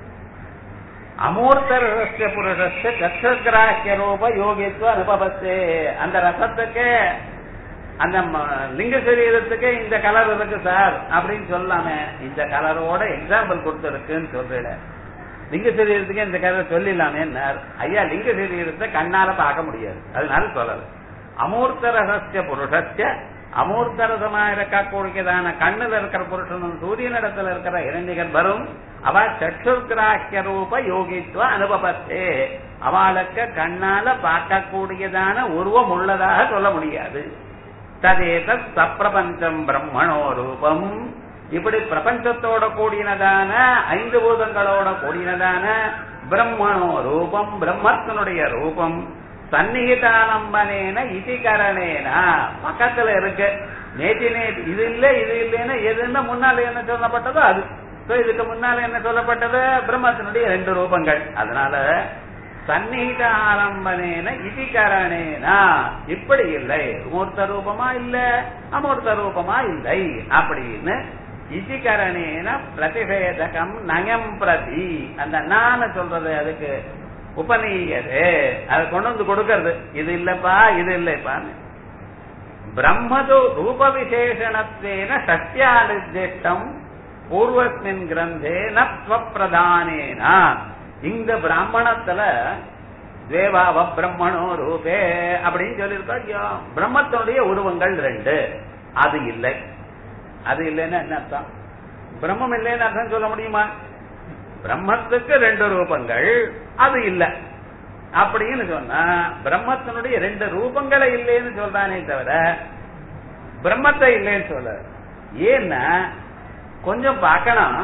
அமூர்த்த ரகசிய புருஷஸ்ய தட்சகிராஹ்ய ரூப யோகித்துவ அனுபவத்தே அந்த ரசத்துக்கு அந்த லிங்க சரீரத்துக்கு இந்த கலர் இருக்கு சார் அப்படின்னு சொல்லாம இந்த கலரோட எக்ஸாம்பிள் கொடுத்துருக்குன்னு சொல்றேன் லிங்க சரீரத்துக்கு இந்த கலர் சொல்லிடலாமே ஐயா லிங்க சரீரத்தை கண்ணால பார்க்க முடியாது அதனால சொல்லல அமூர்த்த ரகசிய புருஷஸ்ய அமூர்த்த ரசமா இருக்கக்கூடியதான கண்ணுல இருக்கிற புருஷனும் சூரியனிடத்துல இருக்கிற இரண்டிகர் வரும் அவ சற்றுக்கிராக்கிய ரூப யோகித்துவ அனுபவத்தே அவளுக்கு கண்ணால பார்க்கக்கூடியதான உருவம் உள்ளதாக சொல்ல முடியாது ததேத சப்பிரபஞ்சம் பிரம்மணோ ரூபம் இப்படி பிரபஞ்சத்தோட கூடினதான ஐந்து பூதங்களோட கூடினதான பிரம்மணோ ரூபம் பிரம்மத்தினுடைய ரூபம் சந்நிகிதானம்பனேன இதிகரணேனா பக்கத்துல இருக்கு நேற்று நேற்று இது இல்ல இது இல்லைன்னா எதுன்னா முன்னால என்ன சொல்லப்பட்டதோ அது இதுக்கு முன்னால என்ன சொல்லப்பட்டது பிரம்மத்தினுடைய ரெண்டு ரூபங்கள் அதனால சந்நிகித ஆரம்பனேன இதிகரணேனா இப்படி இல்லை மூர்த்த ரூபமா இல்ல அமூர்த்த ரூபமா இல்லை அப்படின்னு இதிகரணேன பிரதிஷேதகம் நயம் பிரதி அந்த நான சொல்றது அதுக்கு உபநீயது அதை கொண்டு வந்து கொடுக்கறது இது இல்லப்பா இது இல்லைப்பான்னு பிரம்மது ரூப விசேஷணத்வேன சத்தியா நிர்திஷ்டம் பூர்வஸ்மின் கிரந்தே நப்ரதானேனா இந்த பிராமணத்துல தேவாவ பிரம்மணோ ரூபே அப்படின்னு சொல்லியிருக்கா ஐயோ பிரம்மத்தினுடைய உருவங்கள் ரெண்டு அது இல்லை அது இல்லைன்னா என்ன அர்த்தம் பிரம்மம் இல்லைன்னு அர்த்தம் சொல்ல முடியுமா பிரம்மத்துக்கு ரெண்டு ரூபங்கள் அது இல்லை அப்படின்னு சொன்னா பிரம்மத்தினுடைய ரெண்டு ரூபங்களை இல்லைன்னு சொல்றானே தவிர பிரம்மத்தை இல்லைன்னு சொல்ல ஏன்னா கொஞ்சம் பார்க்கணும்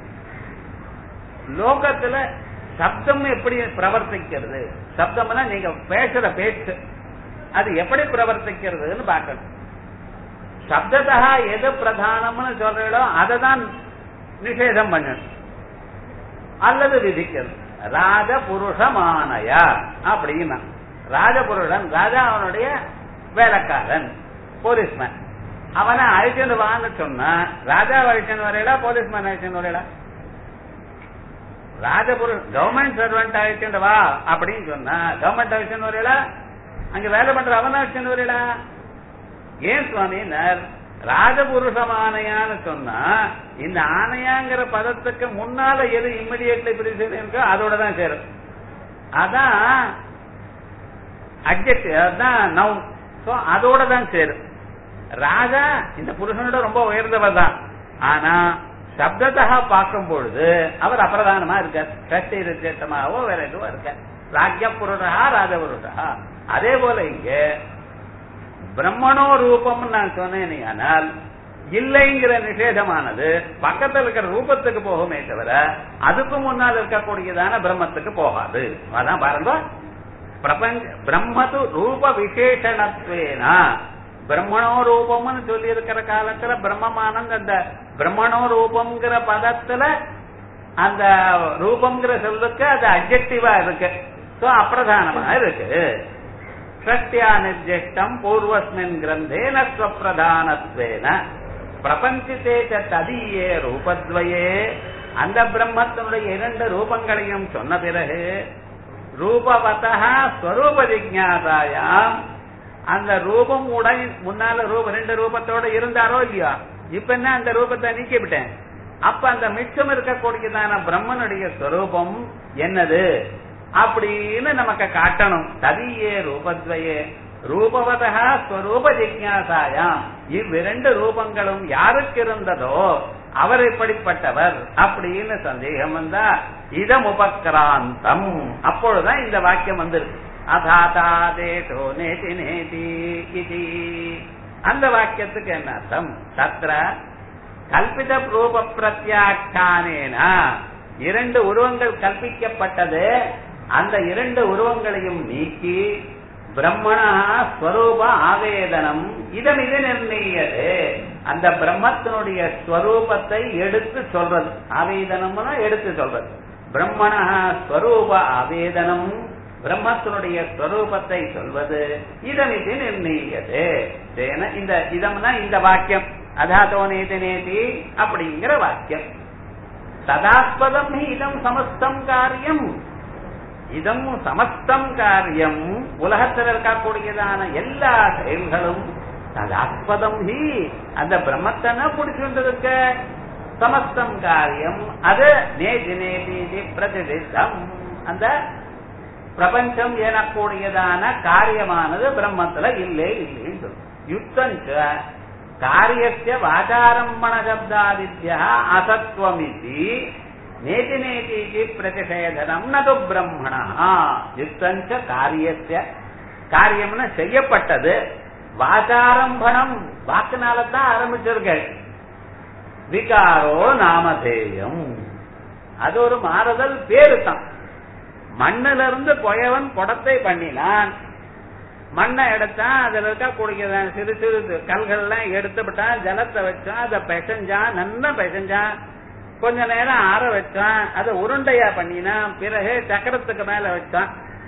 லோகத்துல சப்தம் எப்படி பிரவர்த்திக்கிறது சப்தம்னா நீங்க பேசுற பேச்சு அது எப்படி பிரவர்த்திக்கிறதுன்னு பார்க்கணும் சப்தத்தா எது பிரதானம்னு சொல்றீங்களோ அதை தான் நிஷேதம் பண்ணணும் அல்லது விதிக்கிறது ராஜபுருஷமானயா அப்படின்னா ராஜபுருஷன் ராஜா அவனுடைய வேலைக்காரன் போலீஸ்மேன் அவனை அழிச்சுட்டு வான்னு சொன்னா ராஜா அழிச்சுன்னு வரையலா போலீஸ்மேன் அழிச்சுன்னு வரையலா ராஜபுருஷ் கவர்மெண்ட் சர்வெண்ட் அழிச்சுட்டு வா அப்படின்னு சொன்னா கவர்மெண்ட் அழிச்சுன்னு வரையலா அங்க வேலை பண்ற அவன் அழிச்சுன்னு வரையலா ஏன் சுவாமினர் ராஜபுருஷமானையான்னு சொன்னா இந்த ஆணையாங்கிற பதத்துக்கு முன்னால எது இம்மிடியட்லி பிரிசு அதோட தான் சேரும் அதான் அப்ஜெக்ட் அதான் நவுன் சோ அதோட தான் சேரும் ராஜா இந்த புருஷனோட ரொம்ப உயர்ந்தவர் தான் ஆனா சப்தத்தகா பார்க்கும் பொழுது அவர் அப்பிரதானமா இருக்கார் சஷ்டி ரிச்சேட்டமாவோ வேற எதுவோ இருக்கார் ராஜ்ய புருஷா ராஜபுருஷா அதே போல இங்க பிரம்மணோ ரூபம் நான் சொன்னேனே ஆனால் இல்லைங்கிற நிஷேதமானது பக்கத்தில் இருக்கிற ரூபத்துக்கு போகுமே தவிர அதுக்கு முன்னால் இருக்கக்கூடியதான பிரம்மத்துக்கு போகாது அதான் பாருங்க பிரபஞ்ச பிரம்மது ரூப விசேஷணத்வேனா பிரம்மணோ ரூபம்னு சொல்லி இருக்கிற காலத்துல பிரம்மமானந்த அந்த பிரம்மணோ ரூபம்ங்கிற பதத்துல அந்த ரூபம்ங்கிற சொல்லுக்கு அது அப்ஜெக்டிவா இருக்கு சோ அப்பிரதானமா இருக்கு சத்யா நிர்திஷ்டம் பூர்வஸ்மின் கிரந்தே நஸ்வப்பிரதானத்வேன பிரபஞ்சித்தே ததியே ரூபத்வயே அந்த பிரம்மத்தினுடைய இரண்டு ரூபங்களையும் சொன்ன பிறகு ரூபவதா ஸ்வரூப ஜிஜாசாயாம் அந்த ரூபம் உடை முன்னால ரூபம் ரெண்டு ரூபத்தோட இருந்தாரோ இல்லையா இப்ப என்ன அந்த ரூபத்தை நீக்கிவிட்டேன் அப்ப அந்த மிச்சம் இருக்கக்கூடியதான பிரம்மனுடைய ஸ்வரூபம் என்னது அப்படின்னு நமக்கு காட்டணும் ததியே ரூபத்வயே ரூபவதா ஸ்வரூப ஜிக்யாசாயாம் இவ்விரண்டு ரூபங்களும் யாருக்கு இருந்ததோ அவர் எப்படிப்பட்டவர் அப்படின்னு சந்தேகம் வந்தா இதம் உபக்ராந்தம் அப்பொழுதுதான் இந்த வாக்கியம் வந்திருக்கு அதாதா தேசோ நேதி நேதி இது அந்த வாக்கியத்துக்கு என்ன அர்த்தம் தத்ர கல்பித ரூப பிரத்யாட்சானேனா இரண்டு உருவங்கள் கல்பிக்கப்பட்டது அந்த இரண்டு உருவங்களையும் நீக்கி பிரம்மணா ஸ்வரூப ஆவேதனம் இதன் இது நிர்ணயது அந்த பிரம்மத்தினுடைய ஸ்வரூபத்தை எடுத்து சொல்றது ஆவேதனம்னா எடுத்து சொல்றது பிரம்மணா ஸ்வரூப ஆவேதனம் பிரம்மத்தினுடைய ஸ்வரூபத்தை சொல்வது இதன் இது நிர்ணயது இந்த இதம்னா இந்த வாக்கியம் அதாதோ நேதி நேதி அப்படிங்கிற வாக்கியம் ததாஸ்பதம் இதம் சமஸ்தம் காரியம் இதம் சமஸ்தம் காரியம் உலகத்தில் இருக்கக்கூடியதான எல்லா செயல்களும் ததாஸ்பதம் ஹி அந்த பிரம்மத்தன பிடிச்சுட்டு சமஸ்தம் காரியம் அது நேதி நேதி பிரதிஷ்டம் அந்த பிரபஞ்சம் எனக்கூடியதான காரியமானது பிரம்மத்துல இல்லை இல்லைன்னு சொல்லும் யுத்தஞ்ச காரியஸ்ய வாச்சாரம்பண சப்தாதித்யா அசத்வமிதி நேதி நேதி பிரதிஷேதனம் நது பிரம்மணா யுத்தஞ்ச காரியஸ்ய காரியம்னு செய்யப்பட்டது வாச்சாரம்பணம் வாக்குனால தான் ஆரம்பிச்சிருக்க விகாரோ நாமதேயம் அது ஒரு மாறுதல் பேரு தான் மண்ணில இருந்து கொயவன் குடத்தை பண்ணினான் மண்ணை எடுத்தான் அதுல இருக்கக்கூடிய சிறு சிறு கல்கள் எல்லாம் எடுத்துவிட்டான் ஜலத்தை வச்சான் அதை பிசைஞ்சான் நல்லா பிசைஞ்சான் கொஞ்ச நேரம் ஆற வச்சான் அதை உருண்டையா பண்ணினான் பிறகு சக்கரத்துக்கு மேல வச்சான்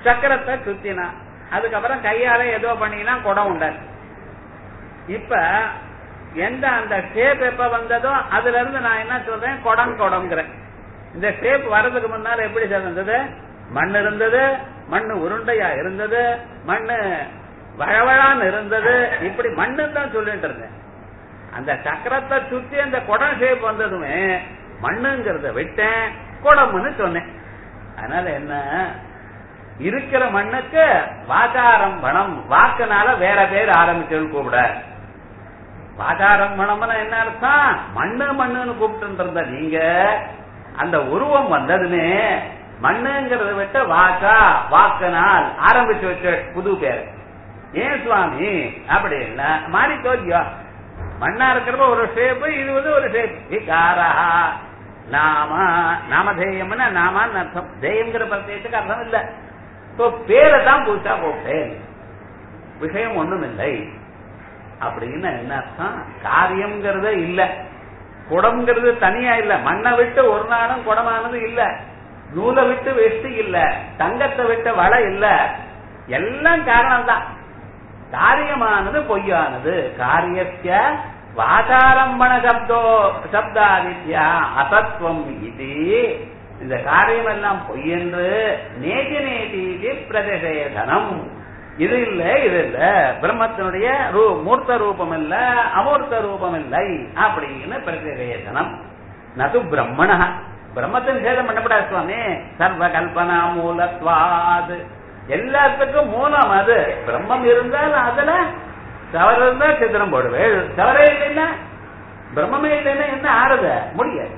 சக்கரத்தை சுத்தினா அதுக்கப்புறம் கையால ஏதோ பண்ணினா குடம் உண்டாச்சு இப்ப எந்த அந்த ஷேப் எப்ப வந்ததோ அதுல இருந்து நான் என்ன சொல்றேன் குடம் குடம்ங்கிறேன் இந்த ஷேப் வர்றதுக்கு முன்னால எப்படி சார் இருந்தது மண் இருந்தது மண்ணு உருண்டையா இருந்தது மண்ணு வழவழான்னு இருந்தது இப்படி மண்ணு தான் சொல்லிட்டு இருந்தேன் அந்த சக்கரத்தை சுத்தி அந்த குடம் ஷேப் வந்ததுமே மண்ணுங்கிறத விட்டேன் குடம்னு சொன்னேன் அதனால என்ன இருக்கிற மண்ணுக்கு வாக்காரம் பணம் வாக்குனால வேற பேர் ஆரம்பிச்சு கூப்பிட வாக்காரம் பணம்னா என்ன அர்த்தம் மண்ணு மண்ணுன்னு கூப்பிட்டு இருந்த நீங்க அந்த உருவம் வந்ததுமே மண்ணுங்கிறத விட்டு வாக்கா வாக்கனால் ஆரம்பிச்சு வச்ச புது பேர் ஏன் சுவாமி அப்படி இல்ல மாறி தோல்வியா மண்ணா இருக்கிறப்ப ஒரு ஷேப் இது வந்து ஒரு ஷேப் விகாரா நாம நாமதேயம்னா நாமான்னு அர்த்தம் தேயம்ங்கிற பிரத்யத்துக்கு அர்த்தம் இல்ல இப்போ பேரை தான் புதுசா போட்டேன் விஷயம் ஒண்ணும் இல்லை அப்படின்னு என்ன அர்த்தம் காரியம்ங்கிறத இல்ல குடம்ங்கிறது தனியா இல்ல மண்ணை விட்டு ஒரு நாளும் குடமானது இல்ல நூலை விட்டு வெஷ்டி இல்ல தங்கத்தை விட்டு வளை இல்ல எல்லாம் காரணம் தான் காரியமானது பொய்யானது காரியத்திய வாசாரம்பண சப்தோ சப்தாதித்யா அசத்வம் இது இந்த காரியம் எல்லாம் பொய் என்று நேதி நேதி பிரதிஷேதனம் இது இல்ல இது இல்ல பிரம்மத்தினுடைய ரூ- மூர்த்த ரூபம் இல்ல அமூர்த்த ரூபம் இல்லை அப்படின்னு பிரதிவேதனம் நது பிரம்மண பிரம்மத்தின் சேதம் பண்ணப்படாது சுவாமி சர்வ கல்பனா மூலத்வாது எல்லாத்துக்கும் மூலம் அது பிரம்மம் இருந்தால் அதுல தவறு இருந்தா சித்திரம் போடுவேன் தவறே இல்லைன்னா பிரம்மமே இல்லைன்னா என்ன ஆறுது முடியாது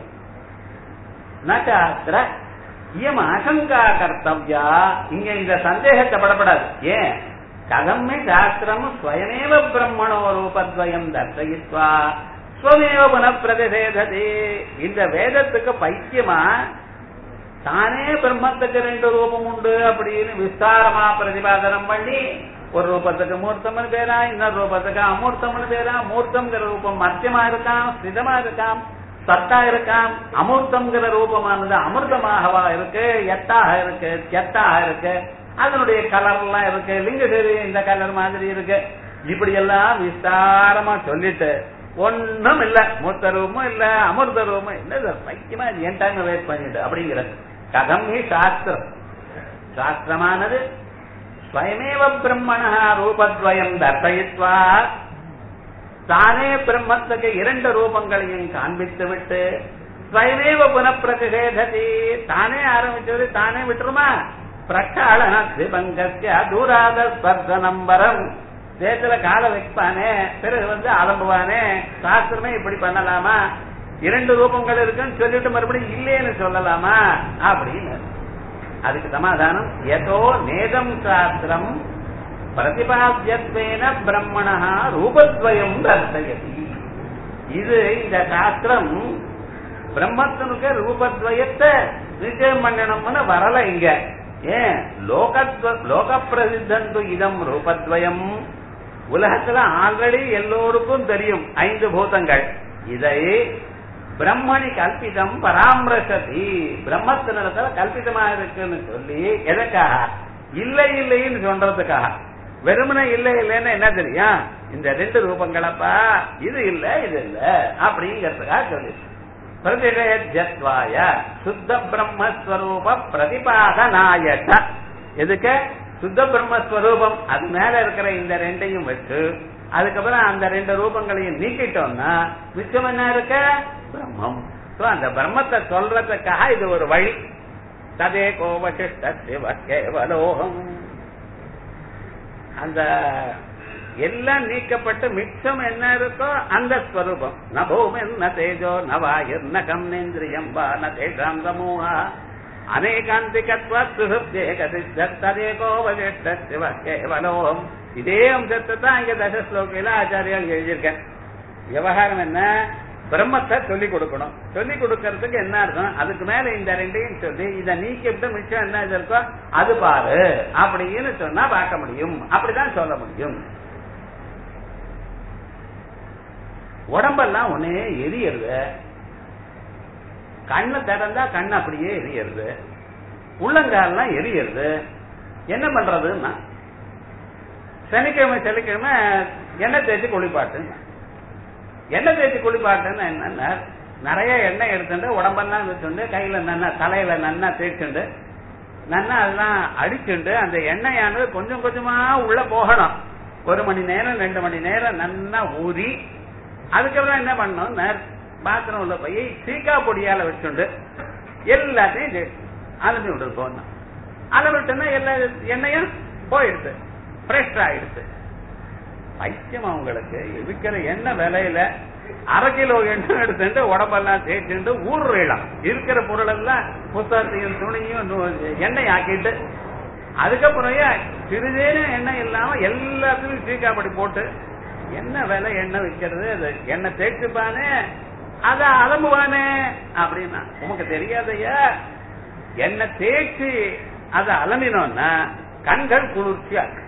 நகாத்திர இயம் அசங்கா கர்த்தவ்யா இங்க இந்த சந்தேகத்தை படப்படாது ஏன் கதம்மே சாஸ்திரம் ஸ்வயமேவ பிரம்மணோ ரூபத்வயம் தர்சயித்வா ஸ்வமேவ புனப்பிரதிஷேததி இந்த வேதத்துக்கு பைத்தியமா தானே பிரம்மத்துக்கு ரெண்டு ரூபம் உண்டு அப்படின்னு விஸ்தாரமா பிரதிபாதனம் பண்ணி ஒரு ரூபத்துக்கு மூர்த்தம்னு பேரா இன்னொரு ரூபத்துக்கு அமூர்த்தம்னு பேரா மூர்த்தம்ங்கிற ரூபம் மத்தியமா இருக்காம் ஸ்திதமா இருக்காம் சத்தா இருக்காம் அமூர்த்தம்ங்கிற ரூபமானது அமிர்தமாகவா இருக்கு எத்தாக இருக்கு கெத்தாக இருக்கு அதனுடைய கலர் எல்லாம் இருக்கு லிங்க சரி இந்த கலர் மாதிரி இருக்கு இப்படி எல்லாம் விஸ்தாரமா சொல்லிட்டு ஒண்ணும் இல்ல மூர்த்த ரூபமும் இல்ல அமிர்த ரூபமும் இல்ல இது பைத்தியமா இது என் டைம் வேஸ்ட் பண்ணிட்டு அப்படிங்கிறது கதம் ஹி சாஸ்திரம் சாஸ்திரமானது ஸ்வயமேவ பிரம்மண ரூபத்வயம் தர்சயித்வா தானே பிரம்மத்துக்கு இரண்டு ரூபங்களையும் காண்பித்து விட்டு ஸ்வயமேவ புனப்பிரதிஷேததி தானே ஆரம்பிச்சது தானே விட்டுருமா பிரகாளன திபங்கஸ்ய தூராத ஸ்பர்ச நம்பரம் தேத்துல காலை வைப்பானே பிறகு வந்து ஆரம்புவானே சாஸ்திரமே இப்படி பண்ணலாமா இரண்டு ரூபங்கள் இருக்குன்னு சொல்லிட்டு மறுபடியும் இல்லைன்னு சொல்லலாமா அப்படின்னு அதுக்கு சமாதானம் எதோ நேதம் சாஸ்திரம் பிரதிபாத்தியத்வேன பிரம்மணா ரூபத்வயம் தர்சயதி இது இந்த சாஸ்திரம் பிரம்மத்தினுக்கு ரூபத்வயத்தை நிச்சயம் பண்ணணும்னு வரல இங்க ஏன் லோகத்வ லோக பிரசித்தந்து இதம் ரூபத்வயம் உலகத்துல ஆல்ரெடி எல்லோருக்கும் தெரியும் ஐந்து பூதங்கள் இதை பிரம்மணி கல்பிதம் பராமரசதி பிரம்மத்தினிடத்துல கல்பிதமா இருக்குன்னு சொல்லி எதற்காக இல்லை இல்லைன்னு சொல்றதுக்காக வெறுமனே இல்லை இல்லைன்னு என்ன தெரியும் இந்த ரெண்டு ரூபங்களப்பா இது இல்ல இது இல்ல அப்படிங்கறதுக்காக சொல்லி பிரதிஷேத்வாய சுத்த பிரம்மஸ்வரூப பிரதிபாதனாயக எதுக்கு சுத்த பிரம்மஸ்வரூபம் அது மேல இருக்கிற இந்த ரெண்டையும் வச்சு அதுக்கப்புறம் அந்த ரெண்டு ரூபங்களையும் நீக்கிட்டோம்னா மிச்சம் என்ன இருக்க பிரம்மம் So, அந்த பிரம்மத்தை சொல்றதுக்காக இது ஒரு வழி ததே கோவசிஷ்ட சிவ கேவலோகம் அந்த எல்லாம் நீக்கப்பட்டு மிச்சம் என்ன இருக்கோ அந்த ஸ்வரூபம் ந பூமிர் ந தேஜோ ந வாயுர் ந கம்னேந்திரியம் வா ந தேஷாம் சமூகா அநேகாந்திகத்வாத் சுசுப்தேகசித்ததேகோ வசிஷ்ட சிவ கேவலோகம் இதே அம்சத்தை தான் இங்க தசஸ்லோகையில ஆச்சாரியால் எழுதியிருக்கேன் விவகாரம் என்ன பிரம்மத்தை சொல்லிக் கொடுக்கணும் சொல்லிக் கொடுக்கறதுக்கு என்ன அர்த்தம் அதுக்கு மேல இந்த ரெண்டையும் சொல்லி இதை நீக்கிட்டு மிச்சம் என்ன இது இருக்கோ அது பாரு அப்படின்னு சொன்னா பார்க்க முடியும் அப்படிதான் சொல்ல முடியும் உடம்பெல்லாம் ஒன்னே எரியறது கண்ணு திறந்தா கண் அப்படியே எரியறது உள்ளங்கால்லாம் எரியறது என்ன பண்றதுன்னா சனிக்கிழமை சனிக்கிழமை எண்ணெய் தேய்ச்சி குளிப்பாட்டு எண்ணெய் தேய்ச்சி குளிப்பாட்டுன்னு என்னன்னா நிறைய எண்ணெய் எடுத்துட்டு உடம்பெல்லாம் வச்சுண்டு கையில நன்னா தலையில நன்னா தேய்ச்சுண்டு நன்னா அதெல்லாம் அடிச்சுண்டு அந்த எண்ணெயானது கொஞ்சம் கொஞ்சமா உள்ள போகணும் ஒரு மணி நேரம் ரெண்டு மணி நேரம் நன்னா ஊறி அதுக்கப்புறம் என்ன பண்ணணும் பாத்ரூம்ல போய் சீக்கா பொடியால வச்சுண்டு எல்லாத்தையும் அலம்பி விட்டு போகணும் அளவிட்டுன்னா எல்லா எண்ணெயும் போயிடுது ஃப்ரெஷ் ஆயிடுது பைத்தியம் அவங்களுக்கு இருக்கிற எண்ணெய் விலையில அரை கிலோ எண்ணெய் எடுத்துட்டு உடம்பெல்லாம் தேய்ச்சிட்டு ஊறுறலாம் இருக்கிற பொருள் எல்லாம் புத்தகத்தையும் துணியும் எண்ணெய் ஆக்கிட்டு அதுக்கப்புறம் சிறிதேனும் எண்ணெய் இல்லாம எல்லாத்துலயும் சீக்காப்படி போட்டு என்ன விலை எண்ணெய் விற்கிறது அது எண்ணெய் தேய்ச்சுப்பானே அத அலம்புவானே அப்படின்னா உமக்கு தெரியாதையா எண்ணெய் தேய்ச்சி அதை அலம்பினோம்னா கண்கள் குளிர்ச்சியா இருக்கு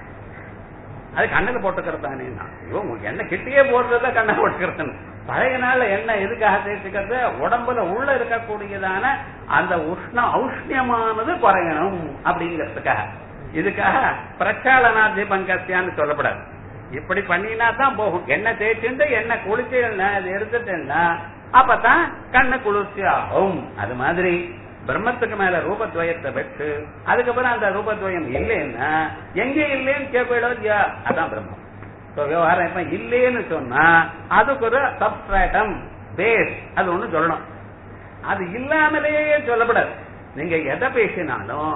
அது கண்ணுல போட்டுக்கிறது தானே இவன் எண்ணெய் கிட்டியே போடுறத கண்ணை போட்டுக்கிறது பழைய நாள்ல எண்ணெய் எதுக்காக தேய்ச்சிக்கிறது உடம்புல உள்ள இருக்கக்கூடியதான அந்த உஷ்ண ஔஷ்ணியமானது குறையணும் அப்படிங்கிறதுக்காக இதுக்காக பிரச்சாலனாதி பங்கத்தியான்னு சொல்லப்படாது இப்படி பண்ணினா தான் போகும் எண்ணெய் தேய்ச்சிட்டு எண்ணெய் குளிச்சு அது எடுத்துட்டேன்னா அப்பதான் கண்ணு குளிர்ச்சி ஆகும் அது மாதிரி பிரம்மத்துக்கு மேல ரூபத்வயத்தை பெற்று அதுக்கப்புறம் அந்த ரூபத்வயம் இல்லைன்னா எங்க இல்லைன்னு கேட்பீடோ இல்லையா அதான் பிரம்மம் விவகாரம் இப்ப இல்லைன்னு சொன்னா அதுக்கு ஒரு சப்ஸ்ட்ராட்டம் பேஸ் அது ஒண்ணு சொல்லணும் அது இல்லாமலேயே சொல்லப்படாது நீங்க எதை பேசினாலும்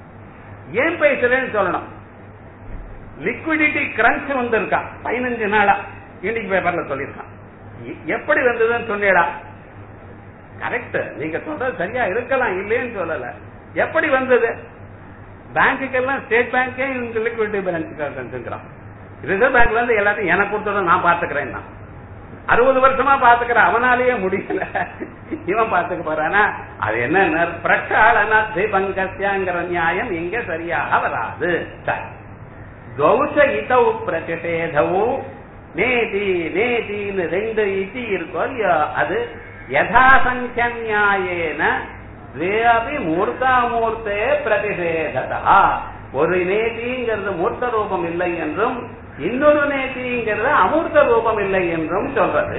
ஏன் பேசுறேன்னு சொல்லணும் லிக்விடிட்டி கிரன்ச் வந்திருக்கா பதினஞ்சு நாளா இன்னைக்கு பேப்பர்ல சொல்லியிருக்கான் எப்படி வந்ததுன்னு சொன்னீடா கரெக்ட் நீங்க சொல்றது சரியா இருக்கலாம் இல்லைன்னு சொல்லல எப்படி வந்தது பேங்குக்கெல்லாம் ஸ்டேட் பேங்கே இந்த லிக்விடிட்டி பேலன்ஸ் ரிசர்வ் பேங்க்ல இருந்து எல்லாத்தையும் எனக்கு கொடுத்ததும் நான் பாத்துக்கிறேன் அறுபது வருஷமா பாத்துக்கிறேன் அவனாலேயே முடியல இவன் பாத்துக்க போறானா அது என்ன பிரச்சாலனா தீபங்கசியாங்கிற நியாயம் இங்க சரியாக வராது கௌச இதவு பிரதிஷேதவு நேதி நேதின்னு ரெண்டு இட்டி இருக்கும் இல்லையோ அது யதாசங்கிய நியாயேன துவேபி மூர்த்தாமூர்த்தே பிரதிஷேதா ஒரு நேதிங்கிறது மூர்த்த ரூபம் இல்லை என்றும் இன்னொரு நேதிங்கிறது அமூர்த்த ரூபம் இல்லை என்றும் சொல்றது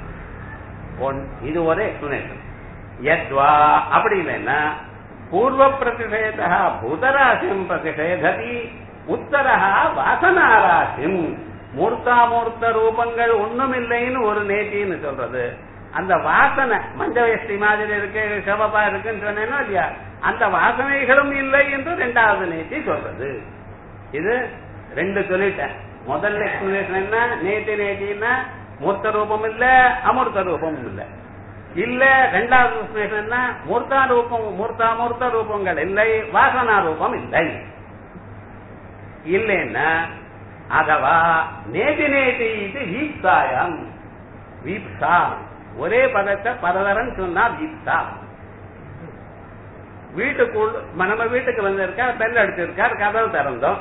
இது ஒரு எக்ஸ்பிளனேஷன் யத்வா அப்படி இல்லைன்னா பூர்வ பிரதிஷேதா பூதராசிம் பிரதிஷேததி உத்தரஹா வாசனாராசிம் மூர்த்தாமூர்த்த ரூபங்கள் ஒண்ணுமில்லைன்னு ஒரு நேத்தின்னு சொல்றது அந்த வாசனை மஞ்ச வேஷ்டி மாதிரி இருக்கு சிவப்பா இருக்குன்னு சொன்னேன்னா இல்லையா அந்த வாசனைகளும் இல்லை என்று ரெண்டாவது நேத்தி சொல்றது இது ரெண்டு சொல்லிட்டேன் முதல் எக்ஸ்பிளேஷன் என்ன நேத்தி நேத்தின்னா மூர்த்த ரூபம் இல்ல அமூர்த்த ரூபமும் இல்ல இல்ல ரெண்டாவது எக்ஸ்பிளேஷன் என்ன மூர்த்தா ரூபம் மூர்த்தாமூர்த்த ரூபங்கள் இல்லை வாசனா ரூபம் இல்லை இல்லைன்னா அதவா நேதி நேதி இது வீப்சாயம் வீப்சா ஒரே பதத்தை பலதரன் சொன்னா வீப்சா வீட்டுக்குள் நம்ம வீட்டுக்கு வந்திருக்கார் பெல் அடிச்சிருக்கார் கதவு திறந்தோம்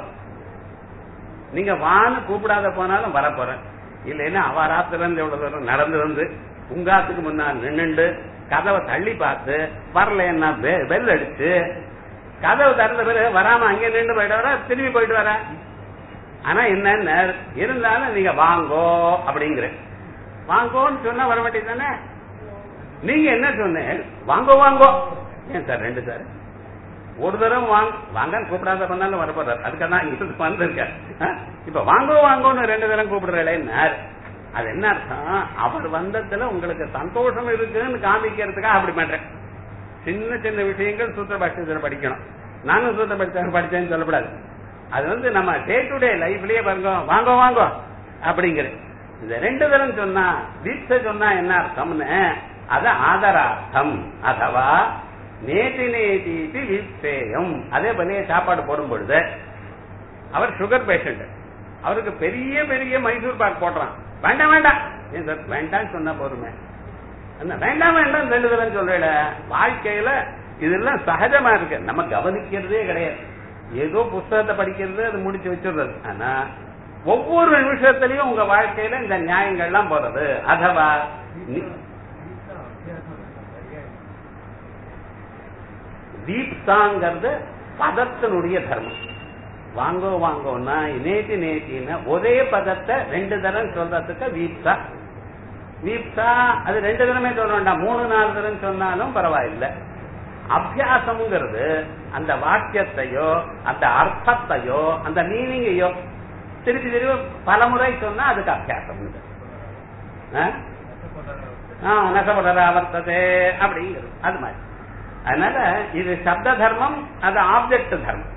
நீங்க வான்னு கூப்பிடாத போனாலும் வரப்போறேன் இல்லைன்னா அவ ராத்திர இருந்து எவ்வளவு தூரம் நடந்து வந்து உங்காத்துக்கு முன்னால் நின்னுண்டு கதவை தள்ளி பார்த்து வரல என்ன பெல் அடிச்சு கதவு திறந்த பிறகு வராம அங்கே நின்று போயிட்டு வர திரும்பி போயிட்டு வர ஆனா என்ன இருந்தாலும் நீங்க வாங்கோ அப்படிங்கிற வாங்கோன்னு சொன்னா வர மாட்டேங்குதானே நீங்க என்ன சொன்னேன் வாங்கோ வாங்கோ ஏன் சார் ரெண்டு சார் ஒரு தரம் வாங்க வாங்கன்னு கூப்பிடாத பண்ணாலும் வரப்போறாரு அதுக்காக தான் இங்க வந்திருக்கார் இப்ப வாங்கோ வாங்கோன்னு ரெண்டு தரம் கூப்பிடுறேன்னார் அது என்ன அர்த்தம் அவர் வந்ததுல உங்களுக்கு சந்தோஷம் இருக்குன்னு காமிக்கிறதுக்காக அப்படி பண்றேன் சின்ன சின்ன விஷயங்கள் சூத்திர பாஷ்யத்தில் படிக்கணும் நானும் சூத்திர பாஷ்யம் படிச்சேன்னு சொல்லக்கூடாது அது வந்து நம்ம டே டு டே லைஃப்லயே பாருங்க வாங்க வாங்க அப்படிங்கிற இந்த ரெண்டு தரம் சொன்னா தீட்சை சொன்னா என்ன அர்த்தம்னு அது ஆதரார்த்தம் அதவா நேதி நேதி வீட்சேயம் அதே போல சாப்பாடு போடும் பொழுது அவர் சுகர் பேஷண்ட் அவருக்கு பெரிய பெரிய மைசூர் பாக் போடுறான் வேண்டாம் வேண்டாம் ஏன் சார் வேண்டாம் சொன்னா போதுமே என்ன வேண்டாம் வேண்டாம் ரெண்டு தரம் சொல்றேன் வாழ்க்கையில இதெல்லாம் சகஜமா இருக்கு நம்ம கவனிக்கிறதே கிடையாது ஏதோ புஸ்தகத்தை படிக்கிறது அது முடிச்சு வச்சிடுறது ஆனா ஒவ்வொரு நிமிஷத்திலையும் உங்க வாழ்க்கையில இந்த நியாயங்கள்லாம் போறது அதவா தீப்தாங்கிறது பதத்தினுடைய தர்மம் வாங்கோ வாங்கோன்னா நேத்தி நேத்தின்னா ஒரே பதத்தை ரெண்டு தரம் சொல்றதுக்கு வீப்சா வீப்சா அது ரெண்டு தரமே சொல்ல வேண்டாம் மூணு நாலு தரம் சொன்னாலும் பரவாயில்லை அபியாசம்ங்கிறது அந்த வாக்கியத்தையோ அந்த அர்த்தத்தையோ அந்த மீனிங்கையோ திருப்பி திருப்பி பலமுறை சொன்னா அதுக்கு அபியாசம் நசபடரா வர்த்ததே அப்படிங்கிறது அது மாதிரி அதனால இது சப்த தர்மம் அது ஆப்ஜெக்ட் தர்மம்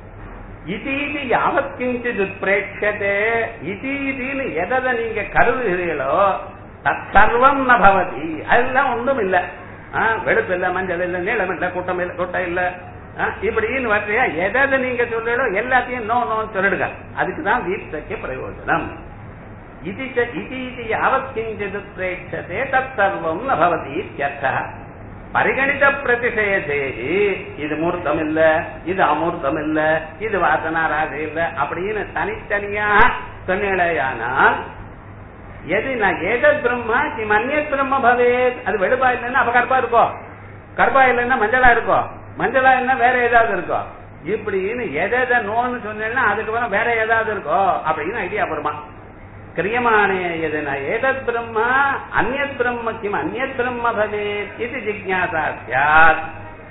இதீதி யாவத் கிஞ்சித் உத்பிரேட்சதே இதீதின்னு எதை நீங்க கருதுகிறீர்களோ தத் சர்வம் ந பவதி அதெல்லாம் ஒன்றும் இல்ல ஆ, வெளுப்பு இல்ல மஞ்சள் இல்ல நீளம் இல்ல கூட்டம் இல்ல கூட்டம் இல்ல ஆ, இப்படின்னு வர்றியா எதை நீங்க சொல்றீங்களோ எல்லாத்தையும் நோ நோன்னு சொல்லிடுங்க அதுக்கு தான் வீப்சைக்கு பிரயோஜனம் इति च इति इति यावत् किञ्चित् प्रेक्षते तत्सर्वम् न भवति इत्यर्थः பரிகணித பிரதிஷேதேகி இது மூர்த்தம் இல்ல இது அமூர்த்தம் இல்ல இது வாசனா ராசி இல்ல அப்படின்னு தனித்தனியாக சொன்னேயானால் எது நான் ஏதத் பிரம்மா கிம் அந்நியத் பிரம்ம பவேத் அது வெளுப்பா இல்லைன்னா அப்ப கருப்பா இருக்கோ கருப்பா இல்லைன்னா மஞ்சளா இருக்கோ மஞ்சளா இல்லைன்னா வேற ஏதாவது இருக்கோ இப்படின்னு எதை எதை நோன்னு சொன்னேன்னா அதுக்கப்புறம் வேற ஏதாவது இருக்கோ அப்படின்னு ஐடியா வருமா क्रियमाणे यदि एतत् ब्रह्म अन्यत् ब्रह्म किम् अन्यत् ब्रह्म भवेत् इति जिज्ञासा स्यात्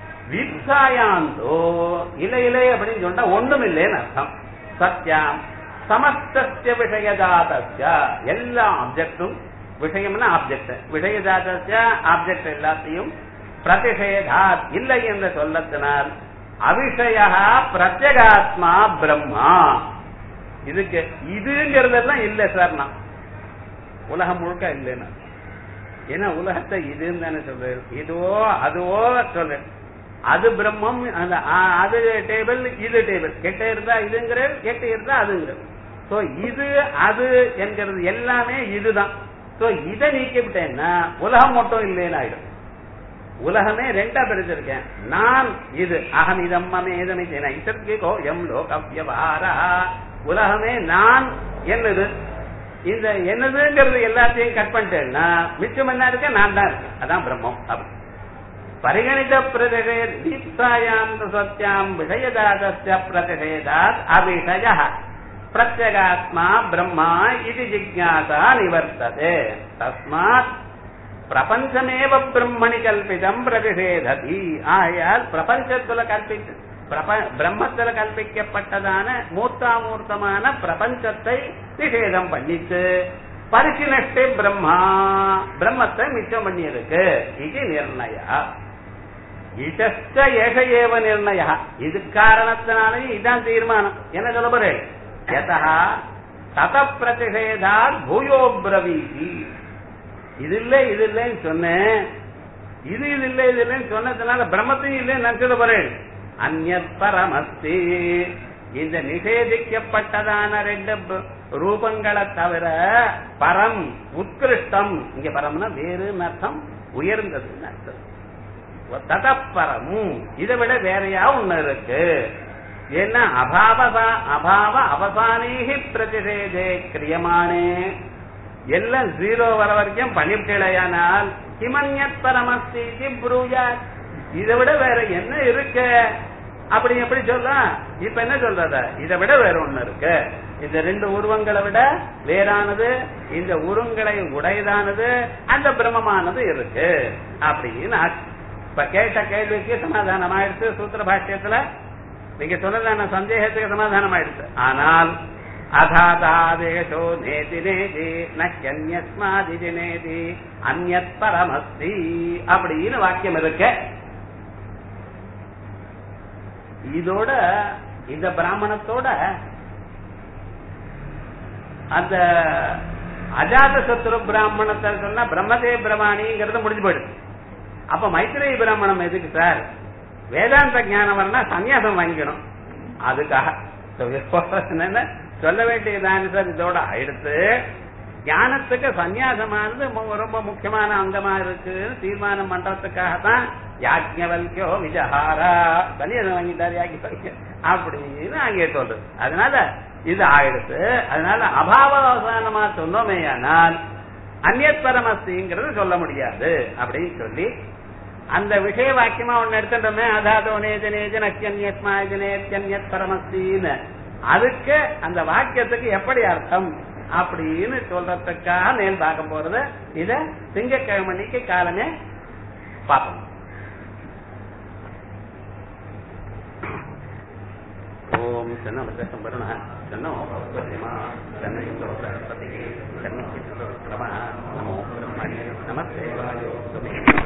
வீப்சாயாந்தோ இல்லை இல்லை அப்படின்னு சொன்னா ஒண்ணும் இல்லைன்னு அர்த்தம் சத்யாம் சமஸ்திய விஷயஜாதஸ்ய எல்லா ஆப்ஜெக்டும் விஷயம்னா ஆப்ஜெக்ட் விஷயஜாதஸ்ய ஆப்ஜெக்ட் எல்லாத்தையும் பிரதிஷேதாத் இல்லை என்று சொல்லத்தினால் அவிஷய பிரத்யகாத்மா பிரம்மா இதுக்கு இதுங்கிறதெல்லாம் இல்ல சார் நான் உலகம் முழுக்க இல்லைன்னா ஏன்னா உலகத்தை இதுன்னு தானே சொல்றேன் இதுவோ அதுவோ சொல்றேன் அது பிரம்மம் அந்த ஆ- அது டேபிள் இது டேபிள் கெட்ட இருந்தா இதுங்கிற கெட்ட இருந்தா அதுங்கிற சோ இது அது என்கிறது எல்லாமே இதுதான் சோ இதை நீக்கிவிட்டேன்னா உலகம் மட்டும் இல்லைன்னு ஆயிடும் உலகமே ரெண்டா பிரிச்சிருக்கேன் நான் இது அகம் இதம் மமேதம் இதற்கோ எம் லோகவியவாரா உலகமே நான் என்னது இந்த என்னதுங்கிறது எல்லாத்தையும் கட் பண்ணிட்டேன்னா மிச்சம் என்ன இருக்க நான் தான் இருக்கேன் அதான் பிரம்மம் அப்படி பரிகணித பிரதிஷே தீப்சாயாம் சத்யாம் விஷயதாதஸ்ய பிரதிஷேதாத் அபிஷய பிரத்யகாத்மா பிரம்மா இது ஜிக்ஞாசா நிவர்த்ததே தஸ்மாத் பிரபஞ்சமேவ பிரம்மணி கல்பிதம் பிரதிஷேததி ஆகையால் பிரபஞ்சத்துல கல்பித்து பிரப- பிரம்மத்துல கல்பிக்கப்பட்டதான மூர்த்தாமூர்த்தமான பிரபஞ்சத்தை நிஷேதம் பண்ணிட்டு பரிசினஷ்டே பிரம்மா பிரம்மத்தை மிச்சம் பண்ணியிருக்கு இது நிர்ணயா இதஸ்த ஏக ஏவ நிர்ணய இது காரணத்தினாலேயும் இதான் தீர்மானம் என்ன சொல்ல போறேன் யதா தத பிரதிஷேதா பூயோ பிரவீதி இது இல்ல இது இல்லைன்னு சொன்னேன் இது இது இல்ல இது இல்லைன்னு சொன்னதுனால பிரம்மத்தையும் இல்லைன்னு நினைச்சது போறேன் அந்நத் பரமஸ்தி இந்த நிஷேதிக்கப்பட்டதான ரெண்டு ப- ரூபங்களை தவிர பரம் உத்கிருஷ்டம் இங்க பரம்னா வேறுன்னு அர்த்தம் உயர்ந்ததுன்னு அர்த்தம் ததப்பரமும் இதை விட வேறையா ஒண்ணு இருக்கு ஏன்னா அபாவசா அபாவ அவசானேகி பிரதிஷேதே கிரியமானே எல்லாம் ஜீரோ வர வரைக்கும் பண்ணிவிட்டேயானால் கிமன்யத் பரமஸ்தி ப்ரூயா இதை விட வேற என்ன இருக்கு அப்படி எப்படி சொல்ல இப்ப என்ன சொல்றத இதை விட வேற ஒண்ணு இருக்கு இந்த ரெண்டு உருவங்களை விட வேறானது இந்த உருவங்களை உடையதானது அந்த பிரம்மமானது இருக்கு அப்படின்னு ஆச்சு. இப்ப கேட்ட கேள்விக்கு சமாதானம் ஆயிடுச்சு சூத்திர பாஷ்யத்துல நீங்க சொன்னதான சந்தேகத்துக்கு சமாதானம் ஆயிடுச்சு ஆனால் அதாதாதேஷோ நேதி நேதி நன்யஸ்மாதி நேதி அந்யத் பரமஸ்தி அப்படின்னு வாக்கியம் இருக்கு இதோட இந்த பிராமணத்தோட அந்த அஜாத சத்ரு பிராமணத்தை சொன்னா பிரம்மதே பிரமாணிங்கிறது முடிஞ்சு போயிடுது அப்ப மைத்திரேய பிராமணம் எதுக்கு சார் வேதாந்த ஞானம் வரனா சன்னியாசம் வாங்கிக்கணும் அதுக்காக So, என்னன்னா சொல்ல வேண்டியதான சார் இதோட ஆயிடுத்து ஞானத்துக்கு சன்னியாசமானது மு- ரொம்ப முக்கியமான அங்கமா இருக்கு தீர்மானம் பண்றதுக்காக தான் யாஜ்ஞவல்கியோ விஜஹாரா சன்னியாசம் வாங்கிட்டார் யாஜ்ஞவல்கியம் அப்படின்னு அங்கே சொல்றது அதனால இது ஆயிடுத்து அதனால அபாவசானமா சொன்னோமேயானால் அந்நியத் பரமஸ்திங்கிறது சொல்ல முடியாது அப்படின்னு சொல்லி அந்த விஷய வாக்கியமா ஒண்ணு எடுத்துட்டோமே அதாதோ நேஜ நேஜ நக்கியன்யத்மா நேத்யன்யத் பரமஸ்தின்னு அதுக்கு அந்த வாக்கியத்துக்கு எப்படி அர்த்தம் அப்படின்னு சொல்றதுக்காக நேல் பார்க்க போறது இத திங்கக்கிழமைக்கு காலமே பார்ப்போம் ஓம் சென்ன வசம் வருண சென்னோ பிரதிமா சென்னை சரஸ்வதி சென்னை நமோ பிரம்மணி நமஸ்தே வாயோ